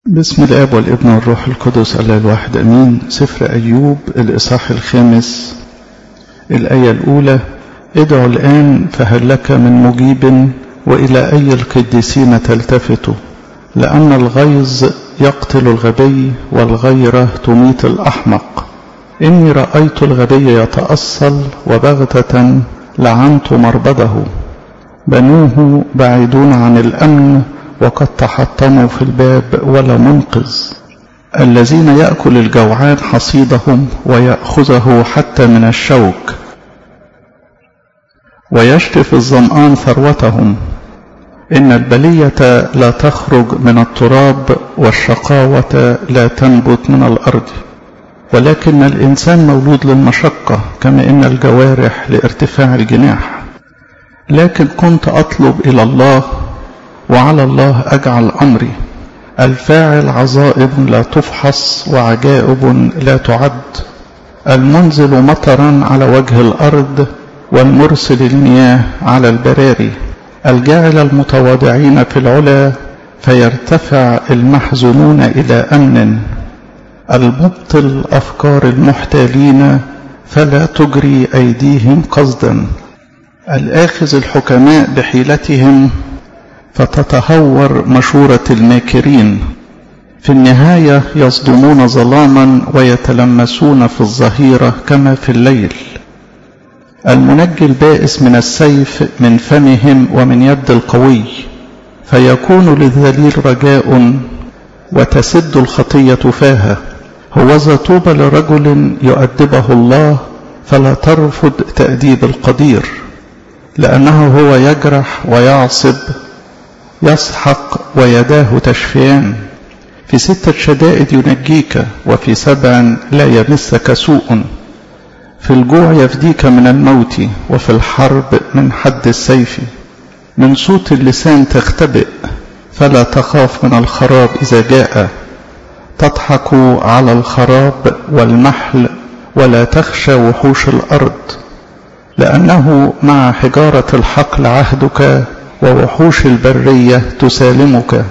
بسم الاب والابن والروح القدس الله الواحد امين سفر ايوب الاصحاح الخامس الايه الاولى ادعوا الان فهل لك من مجيب والى اي القديسين تلتفت لان الغيظ يقتل الغبي والغيره تميت الاحمق اني رايت الغبي يتاصل وبغته لعنت مربده بنوه بعيدون عن الامن وقد تحطموا في الباب ولا منقذ الذين يأكل الجوعان حصيدهم ويأخذه حتى من الشوك ويشرف الظمآن ثروتهم إن البلية لا تخرج من التراب والشقاوة لا تنبت من الأرض ولكن الإنسان مولود للمشقة كما إن الجوارح لارتفاع الجناح لكن كنت أطلب إلى الله وعلى الله أجعل أمري الفاعل عظائم لا تفحص وعجائب لا تعد المنزل مطرا على وجه الأرض والمرسل المياه على البراري الجاعل المتواضعين في العلا فيرتفع المحزونون إلى أمن المبطل أفكار المحتالين فلا تجري أيديهم قصدا الآخذ الحكماء بحيلتهم فتتهور مشورة الماكرين في النهاية يصدمون ظلاما ويتلمسون في الظهيرة كما في الليل المنجي البائس من السيف من فمهم ومن يد القوي فيكون للذليل رجاء وتسد الخطية فاها هوذا طوبى لرجل يؤدبه الله فلا ترفض تأديب القدير لأنه هو يجرح ويعصب يسحق ويداه تشفيان في ستة شدائد ينجيك وفي سبع لا يمسك سوء في الجوع يفديك من الموت وفي الحرب من حد السيف من صوت اللسان تختبئ فلا تخاف من الخراب إذا جاء تضحك على الخراب والمحل ولا تخشى وحوش الأرض لأنه مع حجارة الحقل عهدك ووحوش البرية تسالمك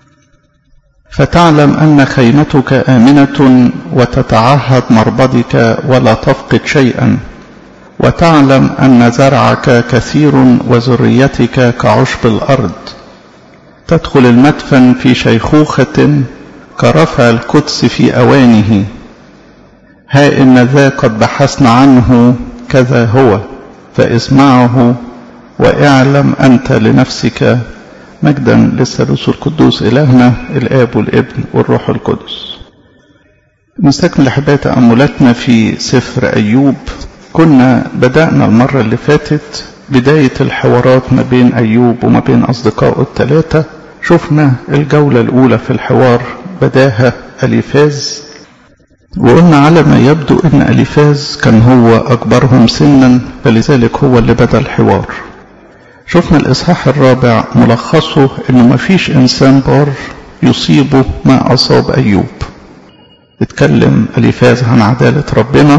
فتعلم أن خيمتك آمنة وتتعهد مربدك ولا تفقد شيئا وتعلم أن زرعك كثير وذريتك كعشب الأرض تدخل المدفن في شيخوخة كرفع القدس في أوانه ها إن ذا قد بحثنا عنه كذا هو فاسمعه واعلم أنت لنفسك مجدا للثالوث القدوس إلهنا الآب والابن والروح القدس نستكمل أحبائي تأملاتنا في سفر أيوب كنا بدأنا المرة اللي فاتت بداية الحوارات ما بين أيوب وما بين أصدقائه الثلاثة شفنا الجولة الأولى في الحوار بداها أليفاز وقلنا على ما يبدو أن أليفاز كان هو أكبرهم سنا فلذلك هو اللي بدأ الحوار شفنا الإصحاح الرابع ملخصه أنه ما فيش إنسان بار يصيبه ما أصاب أيوب اتكلم أليفاز عن عدالة ربنا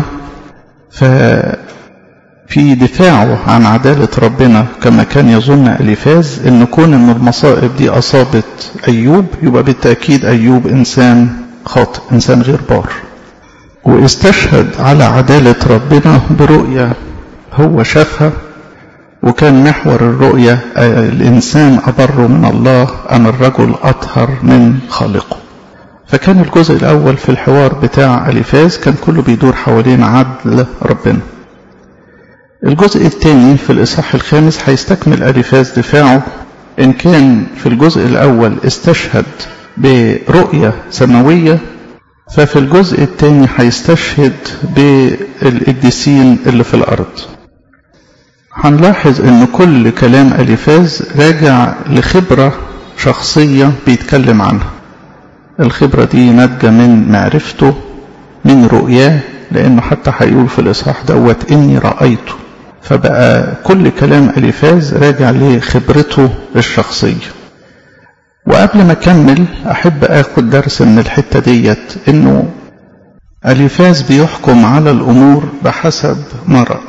ففي دفاعه عن عدالة ربنا كما كان يظن أليفاز أن كون أن المصائب دي أصابت أيوب يبقى بالتأكيد أيوب إنسان خاطئ إنسان غير بار واستشهد على عدالة ربنا برؤية هو شافها وكان محور الرؤية الإنسان أبر من الله أم الرجل أطهر من خالقه فكان الجزء الأول في الحوار بتاع أليفاز كان كله بيدور حوالين عدل ربنا الجزء الثاني في الإصحاح الخامس هيستكمل أليفاز دفاعه إن كان في الجزء الأول استشهد برؤية سماوية ففي الجزء الثاني هيستشهد بالقديسين اللي في الأرض هنلاحظ ان كل كلام أليفاز راجع لخبرة شخصية بيتكلم عنها الخبرة دي ناتجة من معرفته من رؤياه لأنه حتى هيقول في الإصحاح دوت إني رأيته فبقى كل كلام أليفاز راجع لخبرته الشخصية وقبل ما أكمل أحب أخد درس من الحتة ديت إنه أليفاز بيحكم على الأمور بحسب ما رأى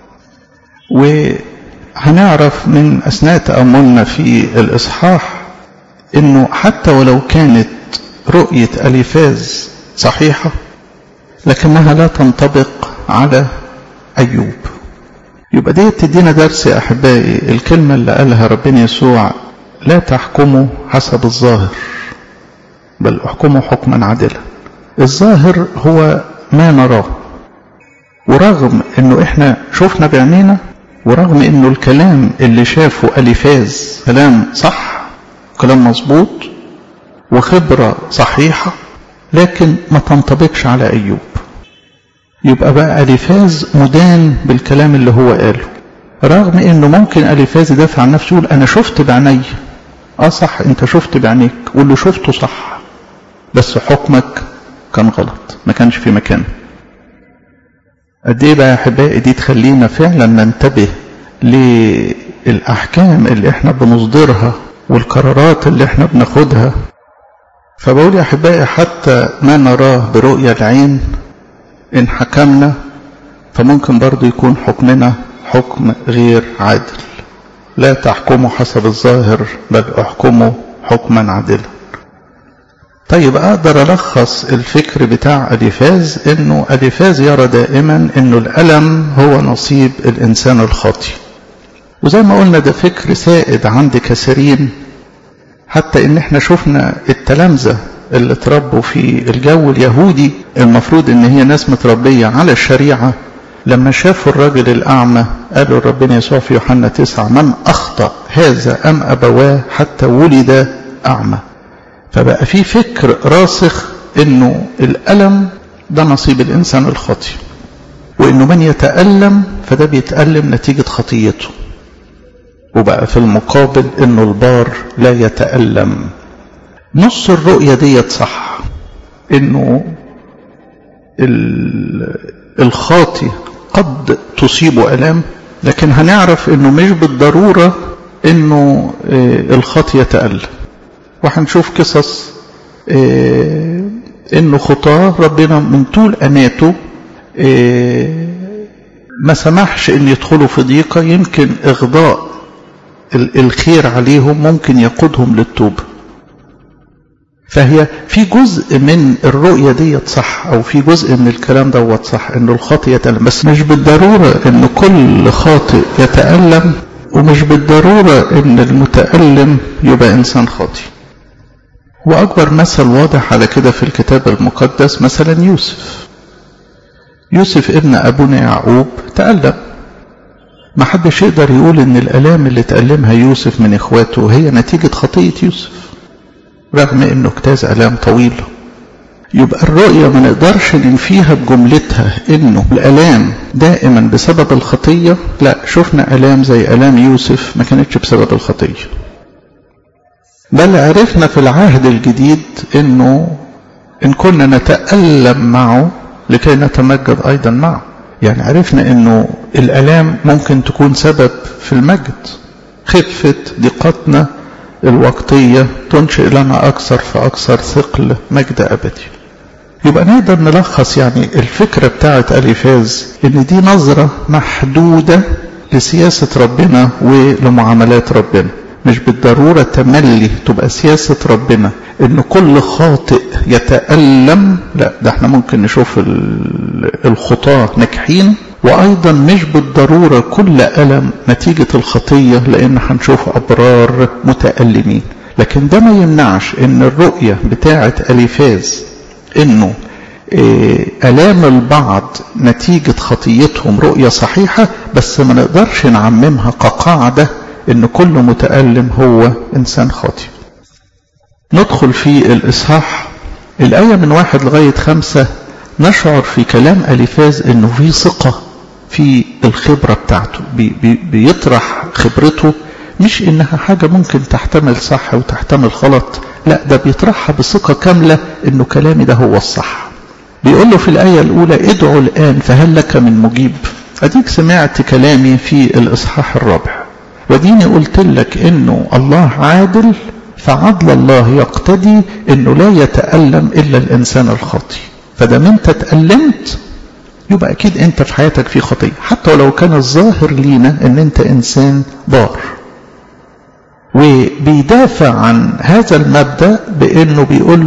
وهنعرف من أثناء تأملنا في الإصحاح إنه حتى ولو كانت رؤية أليفاز صحيحة لكنها لا تنطبق على أيوب يبقى دي تدينا درس يا أحبائي الكلمة اللي قالها ربنا يسوع لا تحكموا حسب الظاهر بل احكموا حكما عادلا الظاهر هو ما نراه ورغم انه احنا شفنا بعينينا ورغم انه الكلام اللي شافه اليفاز كلام صح كلام مظبوط وخبرة صحيحة لكن ما تنطبقش على ايوب يبقى بقى اليفاز مدان بالكلام اللي هو قاله رغم انه ممكن اليفاز يدافع عن نفسه يقول انا شفت بعيني اه صح انت شفت بعينيك واللي شفته صح بس حكمك كان غلط ما كانش في مكانه قد ايه بقى يا احبائي دي تخلينا فعلا ننتبه للاحكام اللي احنا بنصدرها والقرارات اللي احنا بناخدها فبقول يا احبائي حتى ما نراه برؤية العين ان حكمنا فممكن برضو يكون حكمنا حكم غير عادل لا تحكموا حسب الظاهر بل احكموا حكما عادلا طيب اقدر الخص الفكر بتاع اليفاز انه اليفاز يرى دائما انه الالم هو نصيب الانسان الخاطي وزي ما قلنا ده فكر سائد عند كثيرين حتى ان احنا شفنا التلامذة اللي اتربوا في الجو اليهودي المفروض ان هي ناس متربية على الشريعة لما شافوا الراجل الأعمى قالوا ربنا يسوع في يوحنا تسعة من أخطأ هذا أم أبواه حتى ولد أعمى فبقى في فكر راسخ انه الألم ده نصيب الإنسان الخاطئ وانه من يتألم فده بيتألم نتيجة خطيته وبقى في المقابل انه البار لا يتألم نص الرؤية ديت صح انه الخاطئ قد تصيب ألام لكن هنعرف انه مش بالضرورة انه الخاطئ يتألم وهنشوف قصص انه خطاه ربنا من طول اناته ما سمحش ان يدخلوا في ضيقة يمكن اغضاء الخير عليهم ممكن يقودهم للتوبة فهي في جزء من الرؤية ديت صح او في جزء من الكلام دوت صح انه الخاطئ يتألم بس مش بالضرورة ان كل خاطئ يتألم ومش بالضرورة ان المتألم يبقى انسان خاطئ واكبر مثل واضح على كده في الكتاب المقدس مثلا يوسف يوسف ابن ابونا يعقوب تألم ما حدش يقدر يقول ان الالام اللي تألمها يوسف من اخواته هي نتيجة خطية يوسف رغم انه اجتاز الام طويلة يبقى الرؤية ما نقدرش ننفيها بجملتها انه الالام دائما بسبب الخطية لا شفنا الام زي الام يوسف ما كانتش بسبب الخطية بل عرفنا في العهد الجديد انه ان كنا نتألم معه لكي نتمجد ايضا معه يعني عرفنا انه الالام ممكن تكون سبب في المجد خفة ضيقتنا الوقتية تنشئ لنا اكثر فاكثر ثقل مجد ابدي يبقى نقدر نلخص يعني الفكرة بتاعت اليفاز ان دي نظرة محدودة لسياسة ربنا ولمعاملات ربنا مش بالضرورة تملي تبقى سياسة ربنا ان كل خاطئ يتألم لا ده احنا ممكن نشوف الخطاة ناجحين وايضا مش بالضرورة كل ألم نتيجة الخطية لان هنشوف ابرار متألمين لكن ده ما يمنعش ان الرؤية بتاعة اليفاز انه ألام البعض نتيجة خطيتهم رؤية صحيحة بس ما نقدرش نعممها كقاعدة ان كل متألم هو انسان خاطئ ندخل في الاصحاح الايه من واحد لغايه خمسة نشعر في كلام اليفاز انه في ثقه في الخبره بتاعته بي بي بيطرح خبرته مش انها حاجه ممكن تحتمل صح وتحتمل غلط لا ده بيطرحها بثقه كامله انه كلامي ده هو الصح بيقول له في الايه الاولى ادعوا الان فهل لك من مجيب اديك سمعت كلامي في الاصحاح الرابع وديني قلت لك انه الله عادل فعدل الله يقتضي انه لا يتألم الا الانسان الخاطي فدام انت تألمت يبقى اكيد انت في حياتك في خطية حتى ولو كان الظاهر لينا ان انت انسان بار وبيدافع عن هذا المبدأ بانه بيقول له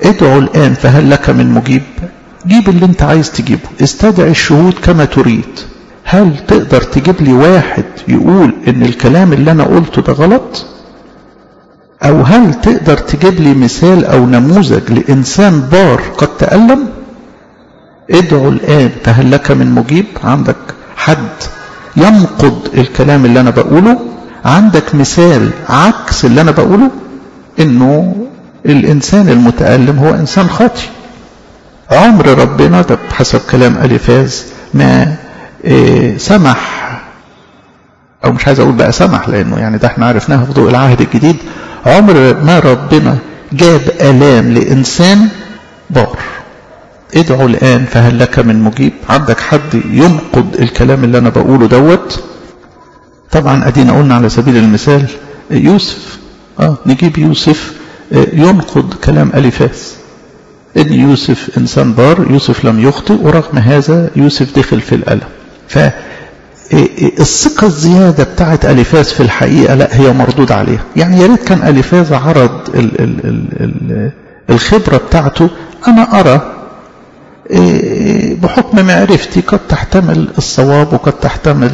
ادعوا الآن فهل لك من مجيب جيب اللي انت عايز تجيبه استدعي الشهود كما تريد هل تقدر تجيب لي واحد يقول ان الكلام اللي انا قلته ده غلط او هل تقدر تجيب لي مثال او نموذج لانسان بار قد تألم ادعوا الان فهل لك من مجيب عندك حد ينقض الكلام اللي انا بقوله عندك مثال عكس اللي انا بقوله انه الانسان المتألم هو انسان خاطئ عمر ربنا ده بحسب كلام اليفاز ما إيه سمح او مش عايز اقول بقى سمح لانه يعني ده احنا عرفناها في ضوء العهد الجديد عمر ما ربنا جاب الام لانسان بار ادعوا الان فهل لك من مجيب عندك حد ينقض الكلام اللي انا بقوله دوت طبعا ادينا قلنا على سبيل المثال يوسف اه نجيب يوسف ينقض كلام اليفاس ان يوسف انسان بار يوسف لم يخطئ ورغم هذا يوسف دخل في الالم ف الثقة الزيادة بتاعت أليفاز في الحقيقة لا هي مردود عليها يعني يا ريت كان أليفاز عرض ال ال ال ال الخبرة بتاعته أنا أرى بحكم معرفتي قد تحتمل الصواب وقد تحتمل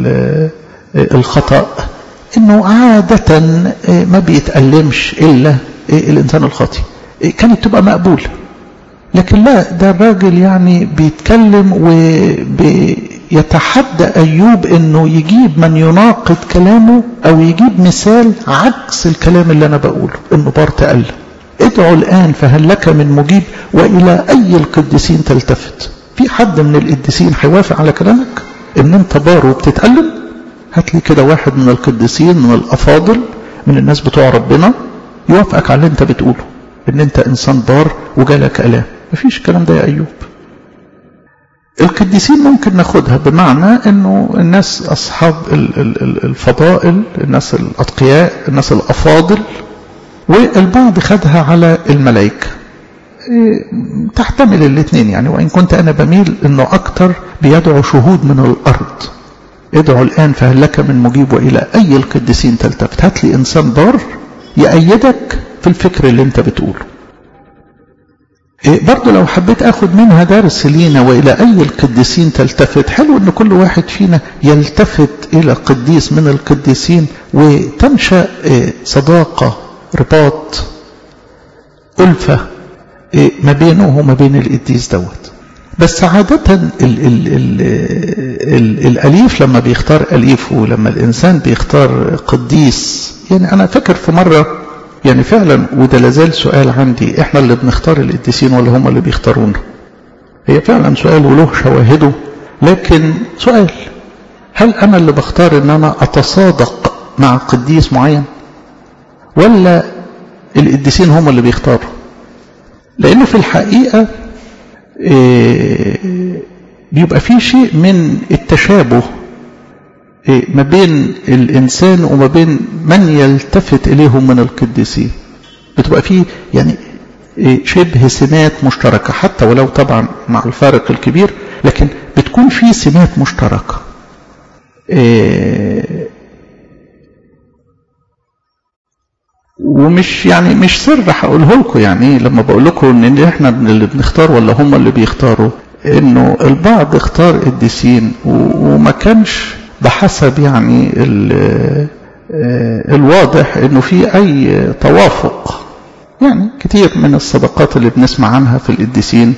الخطأ انه عادة ما بيتألمش الا الانسان الخاطئ كانت تبقى مقبولة لكن لا ده الراجل يعني بيتكلم ويتحدى ايوب انه يجيب من يناقض كلامه او يجيب مثال عكس الكلام اللي انا بقوله انه بار تألم ادعوا الان فهل لك من مجيب والى اي القديسين تلتفت في حد من القديسين هيوافق على كلامك ان انت بار وبتتألم هات لي كده واحد من القديسين من الافاضل من الناس بتوع ربنا يوافقك على اللي انت بتقوله ان انت انسان بار وجالك الام مفيش الكلام ده يا ايوب القديسين ممكن ناخدها بمعنى انه الناس اصحاب الفضائل الناس الاتقياء الناس الافاضل والبعض خدها على الملائكه تحتمل الاثنين يعني وان كنت انا بميل انه اكتر بيدعو شهود من الارض ادعوا الآن فهل لك من مجيب وإلى أي القديسين تلتفت هات لي إنسان بار يأيدك في الفكر اللي انت بتقوله إيه برضو لو حبيت أخد منها درس لينا وإلى أي القديسين تلتفت حلو أن كل واحد فينا يلتفت إلى قديس من القديسين وتنشأ إيه صداقة رباط ألفة إيه ما بينه وما بين القديس دوت بس عادة ال ال ال ال الأليف لما بيختار أليف ولما الإنسان بيختار قديس يعني أنا فاكر في مرة يعني فعلا وده لازال سؤال عندي إحنا اللي بنختار القديسين ولا هم اللي بيختارونا هي فعلا سؤال وله شواهده لكن سؤال هل أنا اللي بختار إن أنا أتصادق مع قديس معين ولا القديسين هم اللي بيختاروا لأنه في الحقيقة بيبقى في شيء من التشابه ما بين الإنسان وما بين من يلتفت إليهم من القديسين بتبقى في يعني شبه سمات مشتركة حتى ولو طبعا مع الفارق الكبير لكن بتكون في سمات مشتركة ومش يعني مش سر هقوله لكم يعني لما بقول لكم ان احنا اللي بنختار ولا هم اللي بيختاروا انه البعض اختار قديسين وما كانش بحسب يعني الواضح انه في اي توافق يعني كتير من الصدقات اللي بنسمع عنها في القديسين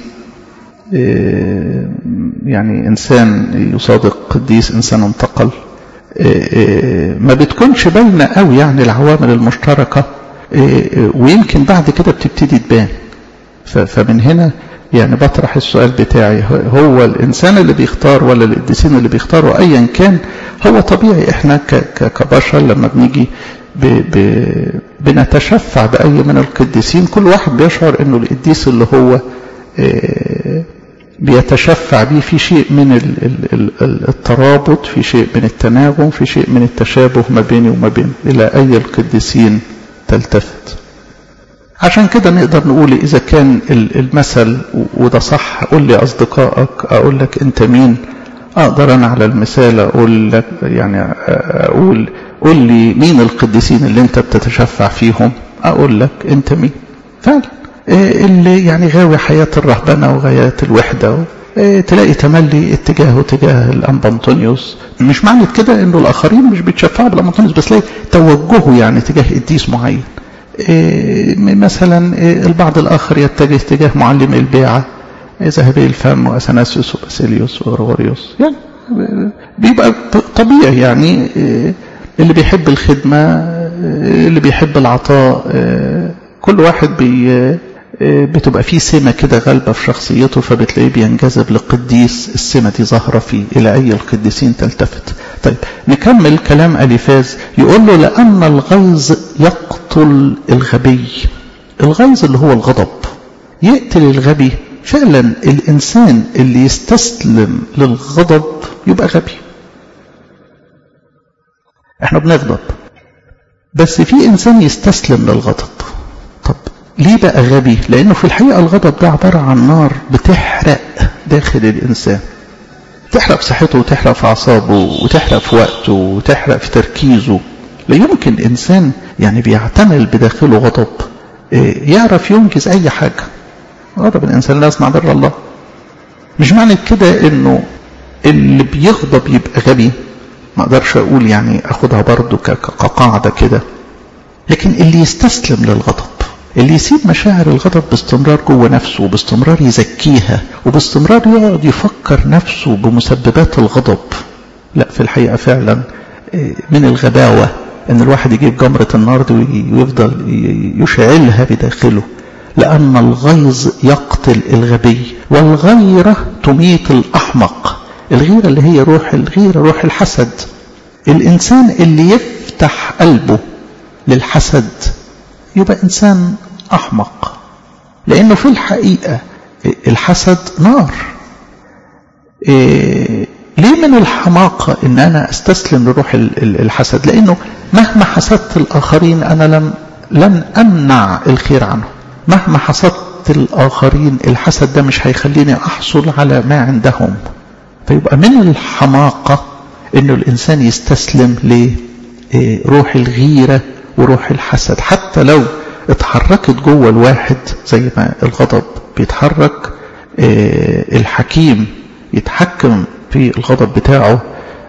يعني انسان يصادق قديس انسان انتقل ما بتكونش باينه قوي يعني العوامل المشتركه ويمكن بعد كده بتبتدي تبان فمن هنا يعني بطرح السؤال بتاعي هو الانسان اللي بيختار ولا القديسين اللي بيختاروا ايا كان هو طبيعي احنا كبشر لما بنيجي ب ب بنتشفع باي من القديسين كل واحد بيشعر انه القديس اللي هو بيتشفع به في شيء من الترابط في شيء من التناغم في شيء من التشابه ما بيني وما بين إلى أي القديسين تلتفت عشان كده نقدر نقول إذا كان المثل وده صح قول لي أصدقائك أقول لك أنت مين أقدر أنا على المثال أقول لك يعني أقول قول لي مين القديسين اللي أنت بتتشفع فيهم أقول لك أنت مين فعلا اللي يعني غاوي حياة الرهبنة وغاية الوحدة تلاقي تملي اتجاهه تجاه الأنبا أنطونيوس مش معنى كده انه الآخرين مش بيتشفعوا بالأنبا أنطونيوس بس تلاقي توجهه يعني تجاه قديس معين مثلا البعض الآخر يتجه تجاه معلم البيعة ذهبي الفم وأثناسيوس وباسيليوس وغرغوريوس يعني بيبقى طبيعي يعني اللي بيحب الخدمة اللي بيحب العطاء كل واحد بي بتبقى فيه سمة كده غالبة في شخصيته فبتلاقيه بينجذب للقديس السمة دي ظاهرة فيه إلى أي القديسين تلتفت طيب نكمل كلام أليفاز يقول له لأن الغيظ يقتل الغبي الغيظ اللي هو الغضب يقتل الغبي فعلا الإنسان اللي يستسلم للغضب يبقى غبي احنا بنغضب بس في إنسان يستسلم للغضب طب ليه بقى غبي لأنه في الحقيقة الغضب ده عبارة عن نار بتحرق داخل الإنسان تحرق في صحته وتحرق في أعصابه وتحرق في وقته وتحرق في تركيزه لا يمكن إنسان يعني بيعتمل بداخله غضب يعرف ينجز أي حاجة غضب الإنسان لا يصنع بر الله مش معنى كده إنه اللي بيغضب يبقى غبي ما اقدرش اقول يعني اخدها برضو كقاعدة كده لكن اللي يستسلم للغضب اللي يسيب مشاعر الغضب باستمرار جوه نفسه وباستمرار يزكيها وباستمرار يقعد يفكر نفسه بمسببات الغضب لا في الحقيقة فعلا من الغباوة ان الواحد يجيب جمرة النار دي ويفضل يشعلها بداخله لأن الغيظ يقتل الغبي والغيرة تميت الأحمق الغيرة اللي هي روح الغيرة روح الحسد الإنسان اللي يفتح قلبه للحسد يبقى إنسان أحمق لأنه في الحقيقة الحسد نار إيه ليه من الحماقة إن أنا أستسلم لروح الحسد لأنه مهما حسدت الآخرين أنا لم لن أمنع الخير عنهم مهما حسدت الآخرين الحسد ده مش هيخليني أحصل على ما عندهم فيبقى من الحماقة انه الانسان يستسلم لروح الغيرة وروح الحسد حتى لو اتحركت جوه الواحد زي ما الغضب بيتحرك الحكيم يتحكم في الغضب بتاعه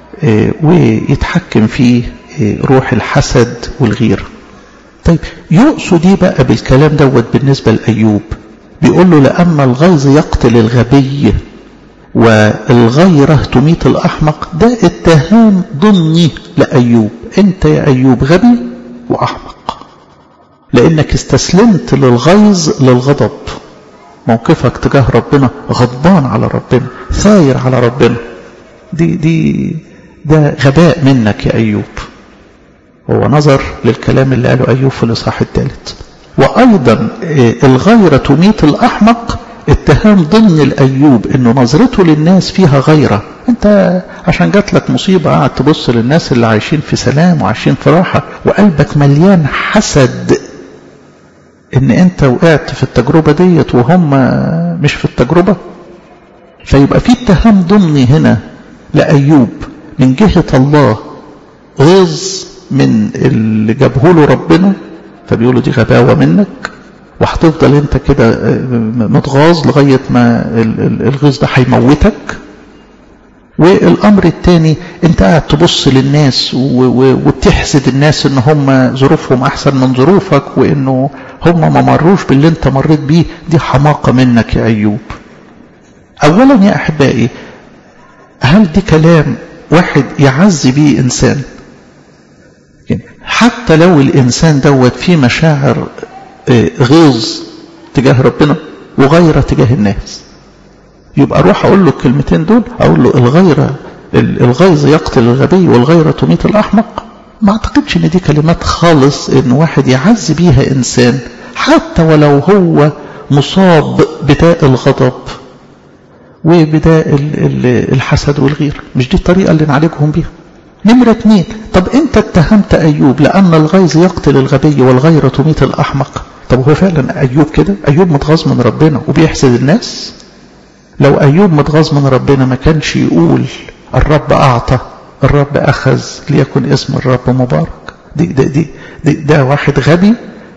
ويتحكم في روح الحسد والغيرة طيب يقصد ايه بقى بالكلام دوت بالنسبة لأيوب بيقول له لأما الغيظ يقتل الغبي والغيرة تميت الأحمق ده اتهام ضمني لأيوب انت يا أيوب غبي وأحمق لأنك استسلمت للغيظ للغضب موقفك تجاه ربنا غضبان على ربنا ثاير على ربنا دي دي ده غباء منك يا أيوب هو نظر للكلام اللي قاله أيوب في الإصحاح الثالث وأيضا الغيرة تميت الأحمق اتهام ضمن الأيوب انه نظرته للناس فيها غيرة انت عشان جات لك مصيبة قاعد تبص للناس اللي عايشين في سلام وعايشين في راحة وقلبك مليان حسد ان انت وقعت في التجربة ديت وهم مش في التجربة فيبقى في اتهام ضمني هنا لأيوب من جهة الله غيظ من اللي جابه له ربنا فبيقولوا دي غباوة منك وهتفضل انت كده متغاظ لغاية ما الغيظ ده هيموتك والامر الثاني انت قاعد تبص للناس وبتحسد الناس ان هم ظروفهم احسن من ظروفك وانه هم ما مروش باللي انت مريت بيه دي حماقة منك يا ايوب اولا يا احبائي هل دي كلام واحد يعزي بيه انسان حتى لو الانسان دوت فيه مشاعر غيظ تجاه ربنا وغيرة تجاه الناس يبقى اروح اقول له الكلمتين دول اقول له الغيرة الغيظ يقتل الغبي والغيرة تميت الاحمق ما اعتقدش ان دي كلمات خالص ان واحد يعز بيها انسان حتى ولو هو مصاب بداء الغضب وبداء الحسد والغير مش دي الطريقة اللي نعالجهم بيها نمرة اتنين طب انت اتهمت ايوب لان الغيظ يقتل الغبي والغيرة تميت الاحمق طب هو فعلا ايوب كده ايوب متغاظ من ربنا وبيحسد الناس لو ايوب متغاظ من ربنا ما كانش يقول الرب اعطى الرب اخذ ليكن اسم الرب مبارك دي, دي, دي, دي ده واحد غبي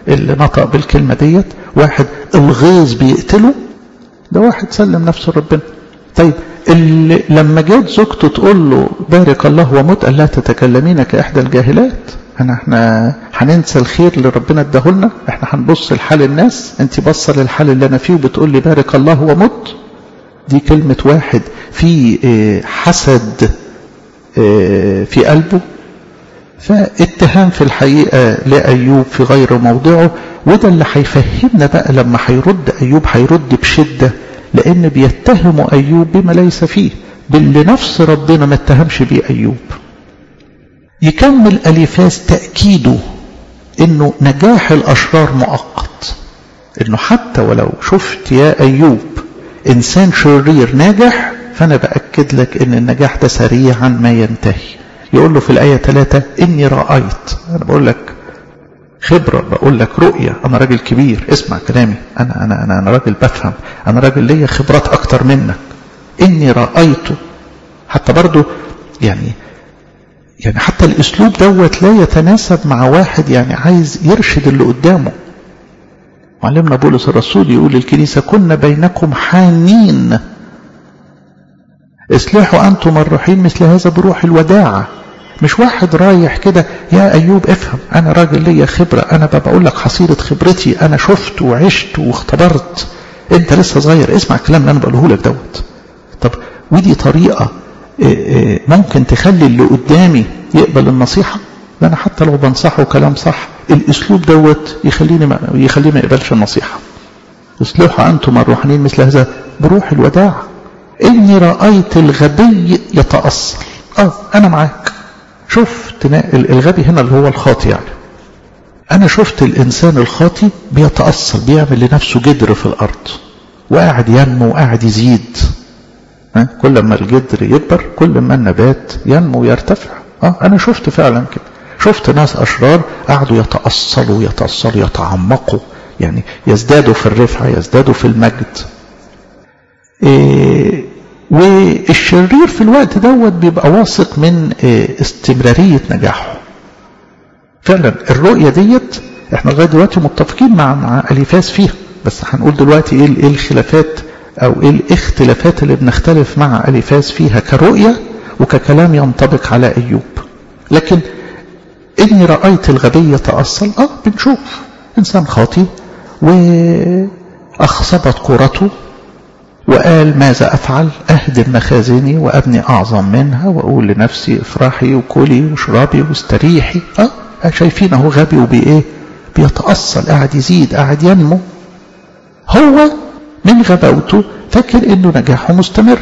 اللي نطق بالكلمة ديت واحد الغيظ بيقتله ده واحد سلم نفسه لربنا طيب اللي لما جت زوجته تقول له بارك الله ومت قال لا تتكلمين كإحدى الجاهلات احنا احنا هننسى الخير اللي ربنا اداهولنا احنا هنبص لحال الناس انت باصه للحال اللي انا فيه وبتقول لي بارك الله ومت دي كلمة واحد في حسد في قلبه فاتهام في الحقيقة لأيوب في غير موضعه وده اللي هيفهمنا بقى لما هيرد أيوب هيرد بشدة لأن بيتهموا أيوب بما ليس فيه باللي نفس ربنا ما اتهمش بيه أيوب يكمل أليفاس تأكيده انه نجاح الأشرار مؤقت انه حتى ولو شفت يا أيوب إنسان شرير ناجح فأنا بأكد لك ان النجاح ده سريعا ما ينتهي يقول له في الآية 3 إني رأيت أنا بقول لك خبرة بقول لك رؤية أنا راجل كبير اسمع كلامي أنا أنا أنا, أنا راجل بفهم أنا راجل ليا خبرات أكتر منك إني رأيت حتى برضو يعني يعني حتى الأسلوب دوت لا يتناسب مع واحد يعني عايز يرشد اللي قدامه معلمنا بولس الرسول يقول للكنيسة كنا بينكم حانين اصلحوا أنتم الروحين مثل هذا بروح الوداعة مش واحد رايح كده يا أيوب افهم أنا راجل ليا خبرة أنا بقول لك حصيلة خبرتي أنا شفت وعشت واختبرت أنت لسه صغير اسمع الكلام اللي أنا بقوله لك دوت طب ودي طريقة ممكن تخلي اللي قدامي يقبل النصيحة ده أنا حتى لو بنصحه كلام صح الأسلوب دوت يخليني ما يخليه ما يقبلش النصيحة اصلحوا أنتم الروحانيين مثل هذا بروح الوداع إني رأيت الغبي يتأصل آه أنا معاك شفت الغبي هنا اللي هو الخاطي يعني أنا شفت الإنسان الخاطي بيتأصل بيعمل لنفسه جدر في الأرض وقاعد ينمو وقاعد يزيد كل ما الجدر يكبر كل ما النبات ينمو ويرتفع اه انا شفت فعلا كده شفت ناس اشرار قعدوا يتأصلوا يتأصلوا يتعمقوا يعني يزدادوا في الرفعة يزدادوا في المجد إيه والشرير في الوقت دوت بيبقى واثق من إيه استمرارية نجاحه فعلا الرؤية ديت احنا لغاية دلوقتي متفقين مع مع اليفاس فيها بس هنقول دلوقتي ايه ايه الخلافات او ايه الاختلافات اللي بنختلف مع اليفاس فيها كرؤية وككلام ينطبق على ايوب لكن اني رأيت الغبي يتأصل اه بنشوف انسان خاطي واخصبت كرته وقال ماذا افعل اهدم مخازني وابني اعظم منها واقول لنفسي افرحي وكلي واشربي واستريحي اه شايفين اهو غبي وبايه بيتأصل قاعد يزيد قاعد ينمو هو من غباوته فاكر انه نجاحه مستمر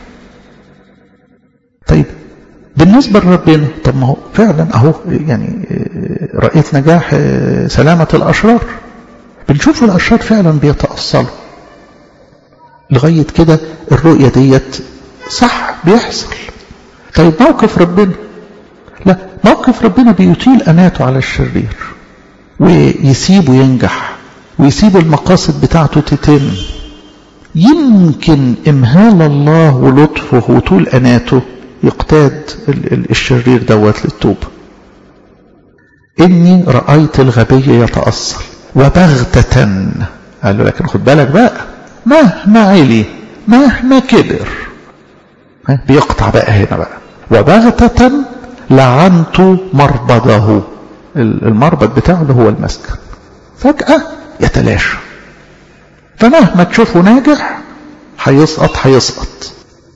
طيب بالنسبة لربنا طب ما هو فعلا اهو يعني رأيت نجاح سلامة الأشرار بنشوف الأشرار فعلا بيتأصلوا لغاية كده الرؤية ديت صح بيحصل طيب موقف ربنا لا موقف ربنا بيطيل أناته على الشرير ويسيبه ينجح ويسيب المقاصد بتاعته تتم يمكن إمهال الله ولطفه وطول أناته يقتاد الشرير دوت للتوبة إني رأيت الغبي يتأصل وبغتة قال له لكن خد بالك بقى مهما علي مهما كبر بيقطع بقى هنا بقى وبغتة لعنت مربضه المربض بتاعه اللي هو المسكن فجأة يتلاشى فمهما تشوفه ناجح هيسقط هيسقط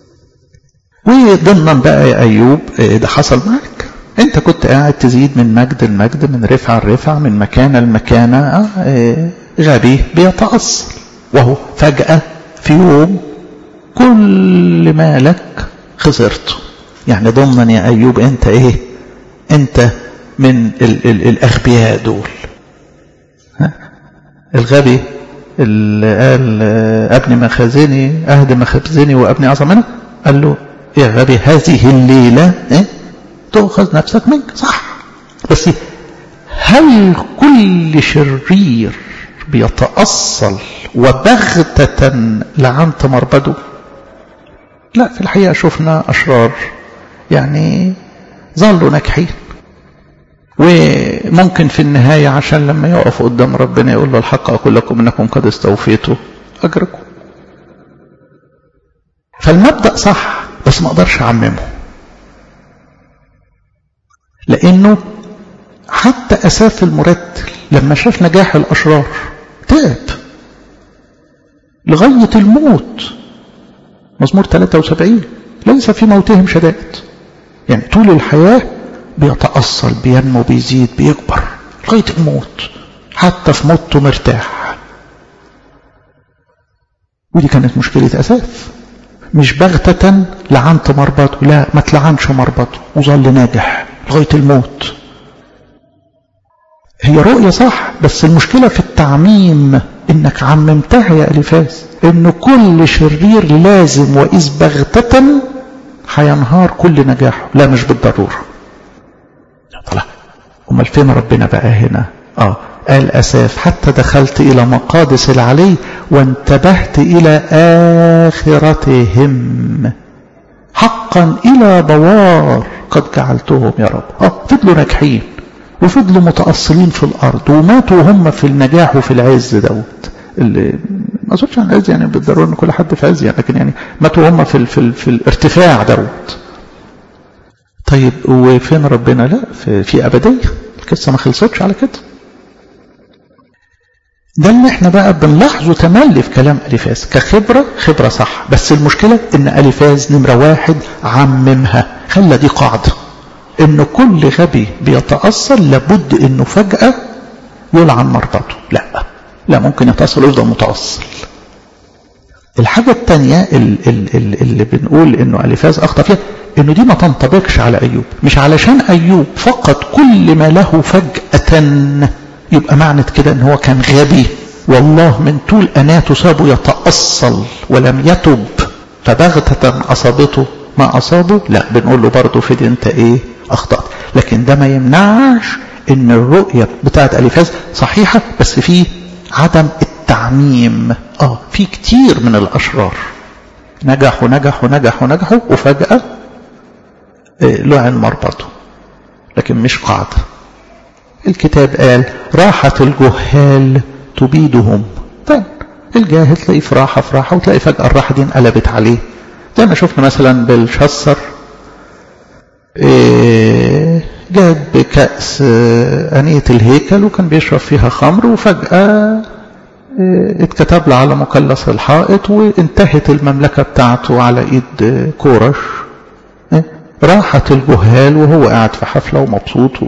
وضمنا بقى يا أيوب ده حصل معك انت كنت قاعد تزيد من مجد المجد من رفع الرفع من مكانة المكانة غبي بيتأصل وهو فجأة في يوم كل ما لك خسرته يعني ضمنا يا أيوب انت ايه انت من ال ال الأغبياء دول ها؟ الغبي اللي قال أبني مخازني أهدم مخازني وأبني أعظم منه قال له يا غبي هذه الليلة إيه؟ تؤخذ نفسك منك صح بس هل كل شرير بيتأصل وبغتة لعنت مربده لا في الحقيقة شفنا أشرار يعني ظلوا ناجحين وممكن في النهاية عشان لما يقف قدام ربنا يقول له الحق أقول لكم إنكم قد استوفيتوا أجركم فالمبدأ صح بس ما أقدرش أعممه لأنه حتى أساف المرتل لما شاف نجاح الأشرار تعب لغاية الموت مزمور 73 ليس في موتهم شدائد يعني طول الحياة بيتأصل بينمو بيزيد بيكبر لغاية الموت حتى في موته مرتاح ودي كانت مشكلة أساف مش بغتة لعنت مربطه لا ما تلعنش مربطه وظل ناجح لغاية الموت هي رؤية صح بس المشكلة في التعميم انك عممتها يا الفاس ان كل شرير لازم واذ بغتة هينهار كل نجاحه لا مش بالضرورة طلع امال فين ربنا بقى هنا اه قال اساف حتى دخلت الى مقادس العلي وانتبهت الى اخرتهم حقا الى بوار قد جعلتهم يا رب اه فضلوا ناجحين وفضلوا متأصلين في الأرض وماتوا وهم في النجاح وفي العز دوت اللي ما أظنش عن العز يعني بالضرورة إن كل حد في عز يعني لكن يعني ماتوا هم في, ال في, ال في الارتفاع دوت طيب وفين ربنا لا في, في أبدية القصة ما خلصتش على كده ده اللي احنا بقى بنلاحظه تملي في كلام أليفاز كخبرة خبرة صح بس المشكلة ان أليفاز نمرة واحد عممها خلى دي قاعدة ان كل غبي بيتأصل لابد انه فجأة يلعن مربطه لا لا ممكن يتأصل ويفضل متأصل الحاجة الثانية اللي بنقول انه أليفاز اخطأ فيها انه دي ما تنطبقش على ايوب مش علشان ايوب فقد كل ما له فجأة يبقى معنى كده ان هو كان غبي والله من طول اناته سابه يتأصل ولم يتب فبغتة اصابته ما اصابه لا بنقول له برضه في دي انت ايه اخطأت لكن ده ما يمنعش ان الرؤية بتاعت اليفاز صحيحة بس في عدم التعميم اه في كتير من الاشرار نجحوا نجحوا نجحوا نجحوا وفجأة إيه لعن مربطه لكن مش قاعدة الكتاب قال راحة الجهال تبيدهم طيب الجاهل تلاقيه في راحة في راحة وتلاقي فجأة الراحة دي انقلبت عليه زي ما شفنا مثلا بالشصر إيه جاب كأس أنية الهيكل وكان بيشرب فيها خمر وفجأة إيه اتكتب له على مقلص الحائط وانتهت المملكة بتاعته على ايد كورش إيه راحت الجهال وهو قاعد في حفلة ومبسوط و...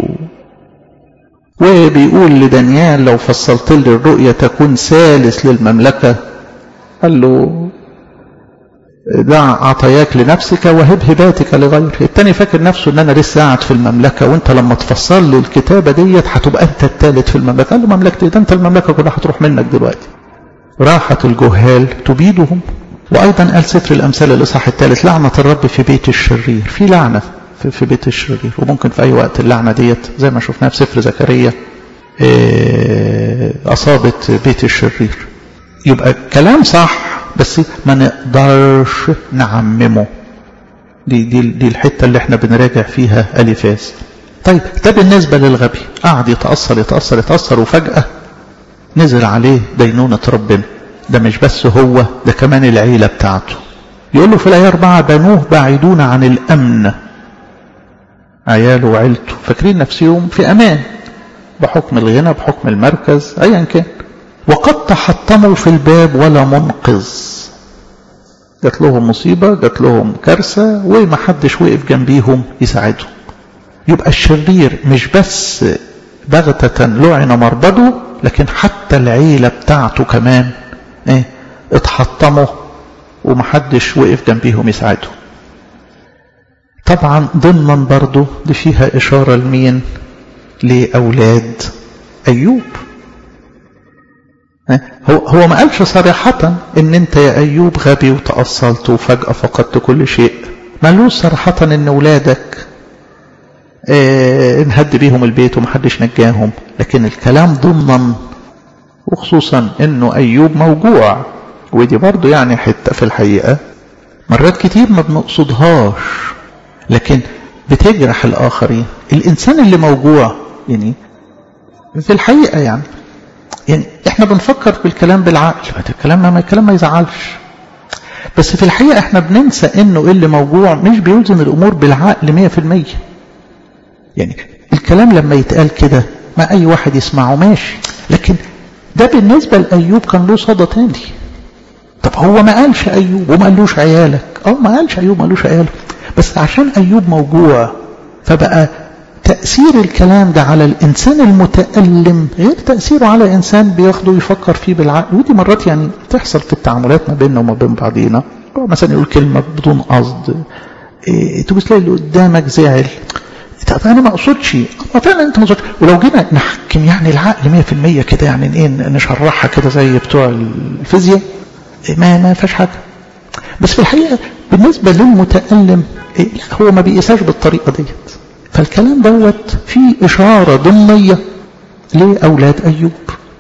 وبيقول لدانيال لو فصلت لي الرؤية تكون ثالث للمملكة قال له دع عطاياك لنفسك وهب هباتك لغيره التاني فاكر نفسه ان انا لسه قاعد في المملكة وانت لما تفصل لي الكتابة ديت هتبقى انت الثالث في المملكة قال له مملكتي ده انت المملكة كلها هتروح منك دلوقتي راحة الجهال تبيدهم وايضا قال سفر الامثال الاصحاح الثالث لعنة الرب في بيت الشرير في لعنة في, في بيت الشرير وممكن في اي وقت اللعنة ديت زي ما شفناها في سفر زكريا اصابت بيت الشرير يبقى كلام صح بس ما نقدرش نعممه دي, دي, دي الحتة اللي احنا بنراجع فيها أليفاز طيب ده بالنسبة للغبي قعد يتأثر يتأثر يتأثر وفجأة نزل عليه دينونة ربنا ده مش بس هو ده كمان العيلة بتاعته يقول له في الآية أربعة بنوه بعيدون عن الأمن عياله وعيلته فاكرين نفسهم في أمان بحكم الغنى بحكم المركز أيا كان وقد تحطموا في الباب ولا منقذ جات لهم مصيبة جات لهم كارثة وما حدش وقف جنبيهم يساعدهم يبقى الشرير مش بس بغتة لعن مربده لكن حتى العيلة بتاعته كمان ايه اتحطموا ومحدش وقف جنبيهم يساعدهم طبعا ضمنا برضو دي فيها إشارة لمين لأولاد أيوب هو هو ما قالش صريحة ان انت يا ايوب غبي وتأصلت وفجأة فقدت كل شيء ما قالوش صراحة ان ولادك اه انهد بيهم البيت ومحدش نجاهم لكن الكلام ضمنا وخصوصا انه ايوب موجوع ودي برضو يعني حتة في الحقيقة مرات كتير ما بنقصدهاش لكن بتجرح الاخرين الانسان اللي موجوع يعني في الحقيقة يعني يعني احنا بنفكر بالكلام بالعقل الكلام ما الكلام ما يزعلش بس في الحقيقة احنا بننسى انه اللي موجوع مش بيوزن الامور بالعقل مية في المية يعني الكلام لما يتقال كده ما اي واحد يسمعه ماشي لكن ده بالنسبة لأيوب كان له صدى تاني طب هو ما قالش أيوب وما قالوش عيالك أو ما قالش أيوب ما قالوش عياله بس عشان أيوب موجوع فبقى تأثير الكلام ده على الإنسان المتألم غير تأثيره على إنسان بياخده يفكر فيه بالعقل ودي مرات يعني تحصل في التعاملات ما بيننا وما بين بعضينا مثلا يقول كلمة بدون قصد إيه تبص تلاقي اللي قدامك زعل طب انا ما اقصدش ما فعلا انت ما اقصدش ولو جينا نحكم يعني العقل 100% كده يعني ايه نشرحها كده زي بتوع الفيزياء ما ما فيهاش حاجه بس في الحقيقه بالنسبه للمتالم إيه لا هو ما بيقيسهاش بالطريقه ديت فالكلام دوت فيه اشاره ضمنيه لاولاد ايوب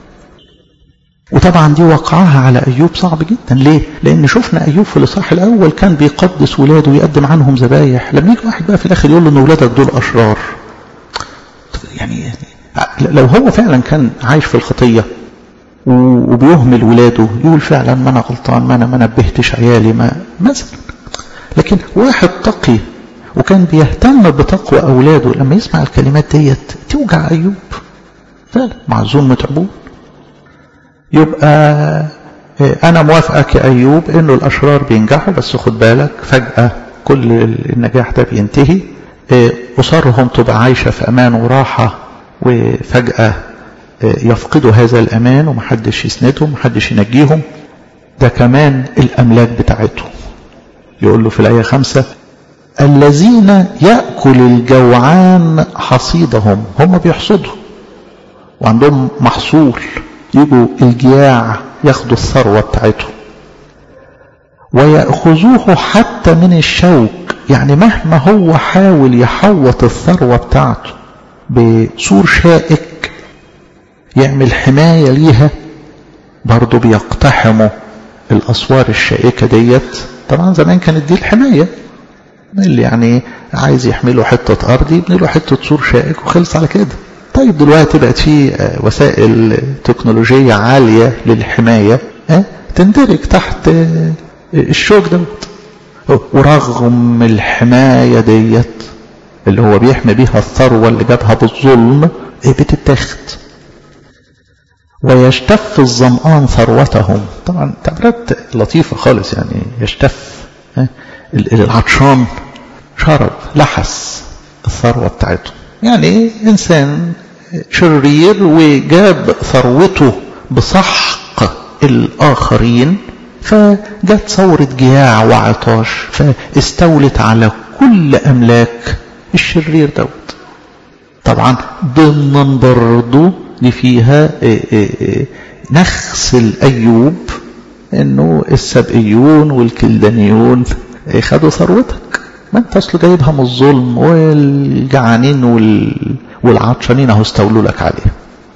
وطبعا دي وقعها على أيوب صعب جدا ليه؟ لأن شفنا أيوب في الإصحاح الأول كان بيقدس ولاده ويقدم عنهم ذبايح لما يجي واحد بقى في الآخر يقول له إن ولادك دول أشرار يعني لو هو فعلا كان عايش في الخطية وبيهمل ولاده يقول فعلا ما أنا غلطان ما أنا ما نبهتش عيالي ما مثلا لكن واحد تقي وكان بيهتم بتقوى أولاده لما يسمع الكلمات ديت توجع أيوب فعلا معزوم متعبون يبقى أنا موافقك يا أيوب إنه الأشرار بينجحوا بس خد بالك فجأة كل النجاح ده بينتهي أسرهم تبقى عايشة في أمان وراحة وفجأة يفقدوا هذا الأمان ومحدش يسندهم محدش ينجيهم ده كمان الأملاك بتاعتهم يقول له في الآية خمسة الذين يأكل الجوعان حصيدهم هم بيحصدوا وعندهم محصول يجوا الجياع ياخدوا الثروة بتاعتهم ويأخذوه حتى من الشوك يعني مهما هو حاول يحوط الثروة بتاعته بسور شائك يعمل حماية ليها برضه بيقتحموا الأسوار الشائكة ديت طبعا زمان كانت دي الحماية اللي يعني عايز يحمله حتة أرض يبني له حتة سور شائك وخلص على كده طيب دلوقتي بقت في وسائل تكنولوجية عالية للحماية تندرج تحت الشوك دوت ورغم الحماية ديت اللي هو بيحمي بيها الثروة اللي جابها بالظلم بتتاخد ويشتف الظمآن ثروتهم طبعا تعبيرات لطيفة خالص يعني يشتف العطشان شرب لحس الثروة بتاعته يعني إنسان شرير وجاب ثروته بسحق الآخرين فجت ثورة جياع وعطاش فاستولت على كل أملاك الشرير دوت طبعا ضمنا برضو دي فيها نخس الأيوب انه السبئيون والكلدانيون خدوا ثروتك ما انت اصل جايبها من الظلم والجعانين وال... والعطشانين اهو استولوا لك عليها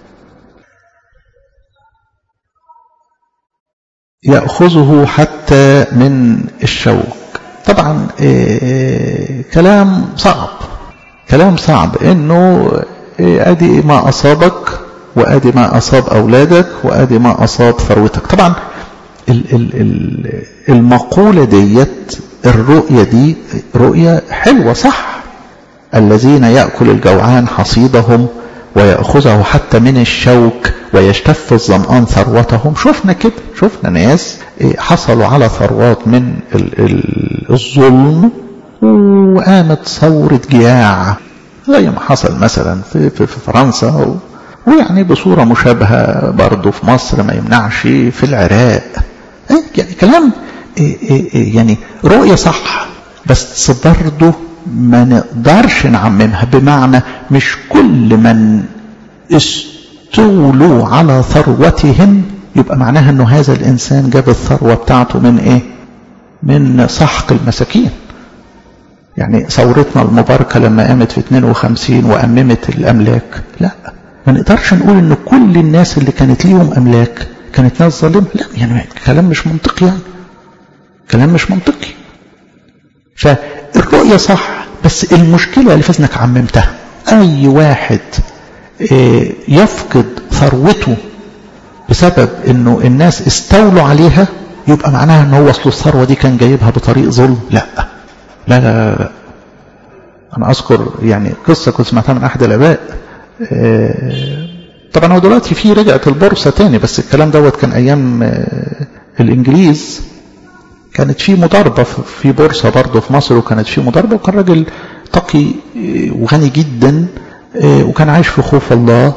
يأخذه حتى من الشوك طبعا إيه كلام صعب كلام صعب انه إيه ادي ما اصابك وادي ما اصاب اولادك وادي ما اصاب ثروتك طبعا ال ال ال المقولة ديت الرؤية دي رؤية حلوة صح الذين يأكل الجوعان حصيدهم ويأخذه حتى من الشوك ويشتف الظمآن ثروتهم شفنا كده شفنا ناس حصلوا على ثروات من الظلم وقامت ثورة جياع زي ما حصل مثلا في, في, في فرنسا ويعني بصورة مشابهة برضه في مصر ما يمنعش في العراق يعني كلام يعني رؤية صح بس برضه ما نقدرش نعممها بمعنى مش كل من استولوا على ثروتهم يبقى معناها انه هذا الانسان جاب الثروة بتاعته من ايه من سحق المساكين يعني ثورتنا المباركة لما قامت في 52 وأممت الأملاك لا ما نقدرش نقول ان كل الناس اللي كانت ليهم أملاك كانت ناس ظالمة لا يعني كلام مش منطقي يعني كلام مش منطقي فالرؤية صح بس المشكلة اللي فزنك عممتها أي واحد يفقد ثروته بسبب انه الناس استولوا عليها يبقى معناها ان هو اصل الثروه دي كان جايبها بطريق ظلم لا لا لا, لا. انا اذكر يعني قصه كنت سمعتها من احد الاباء طبعا هو دلوقتي في رجعت البورصه تاني بس الكلام دوت كان ايام الانجليز كانت في مضاربه في بورصه برضه في مصر وكانت في مضاربه وكان راجل تقي وغني جدا وكان عايش في خوف الله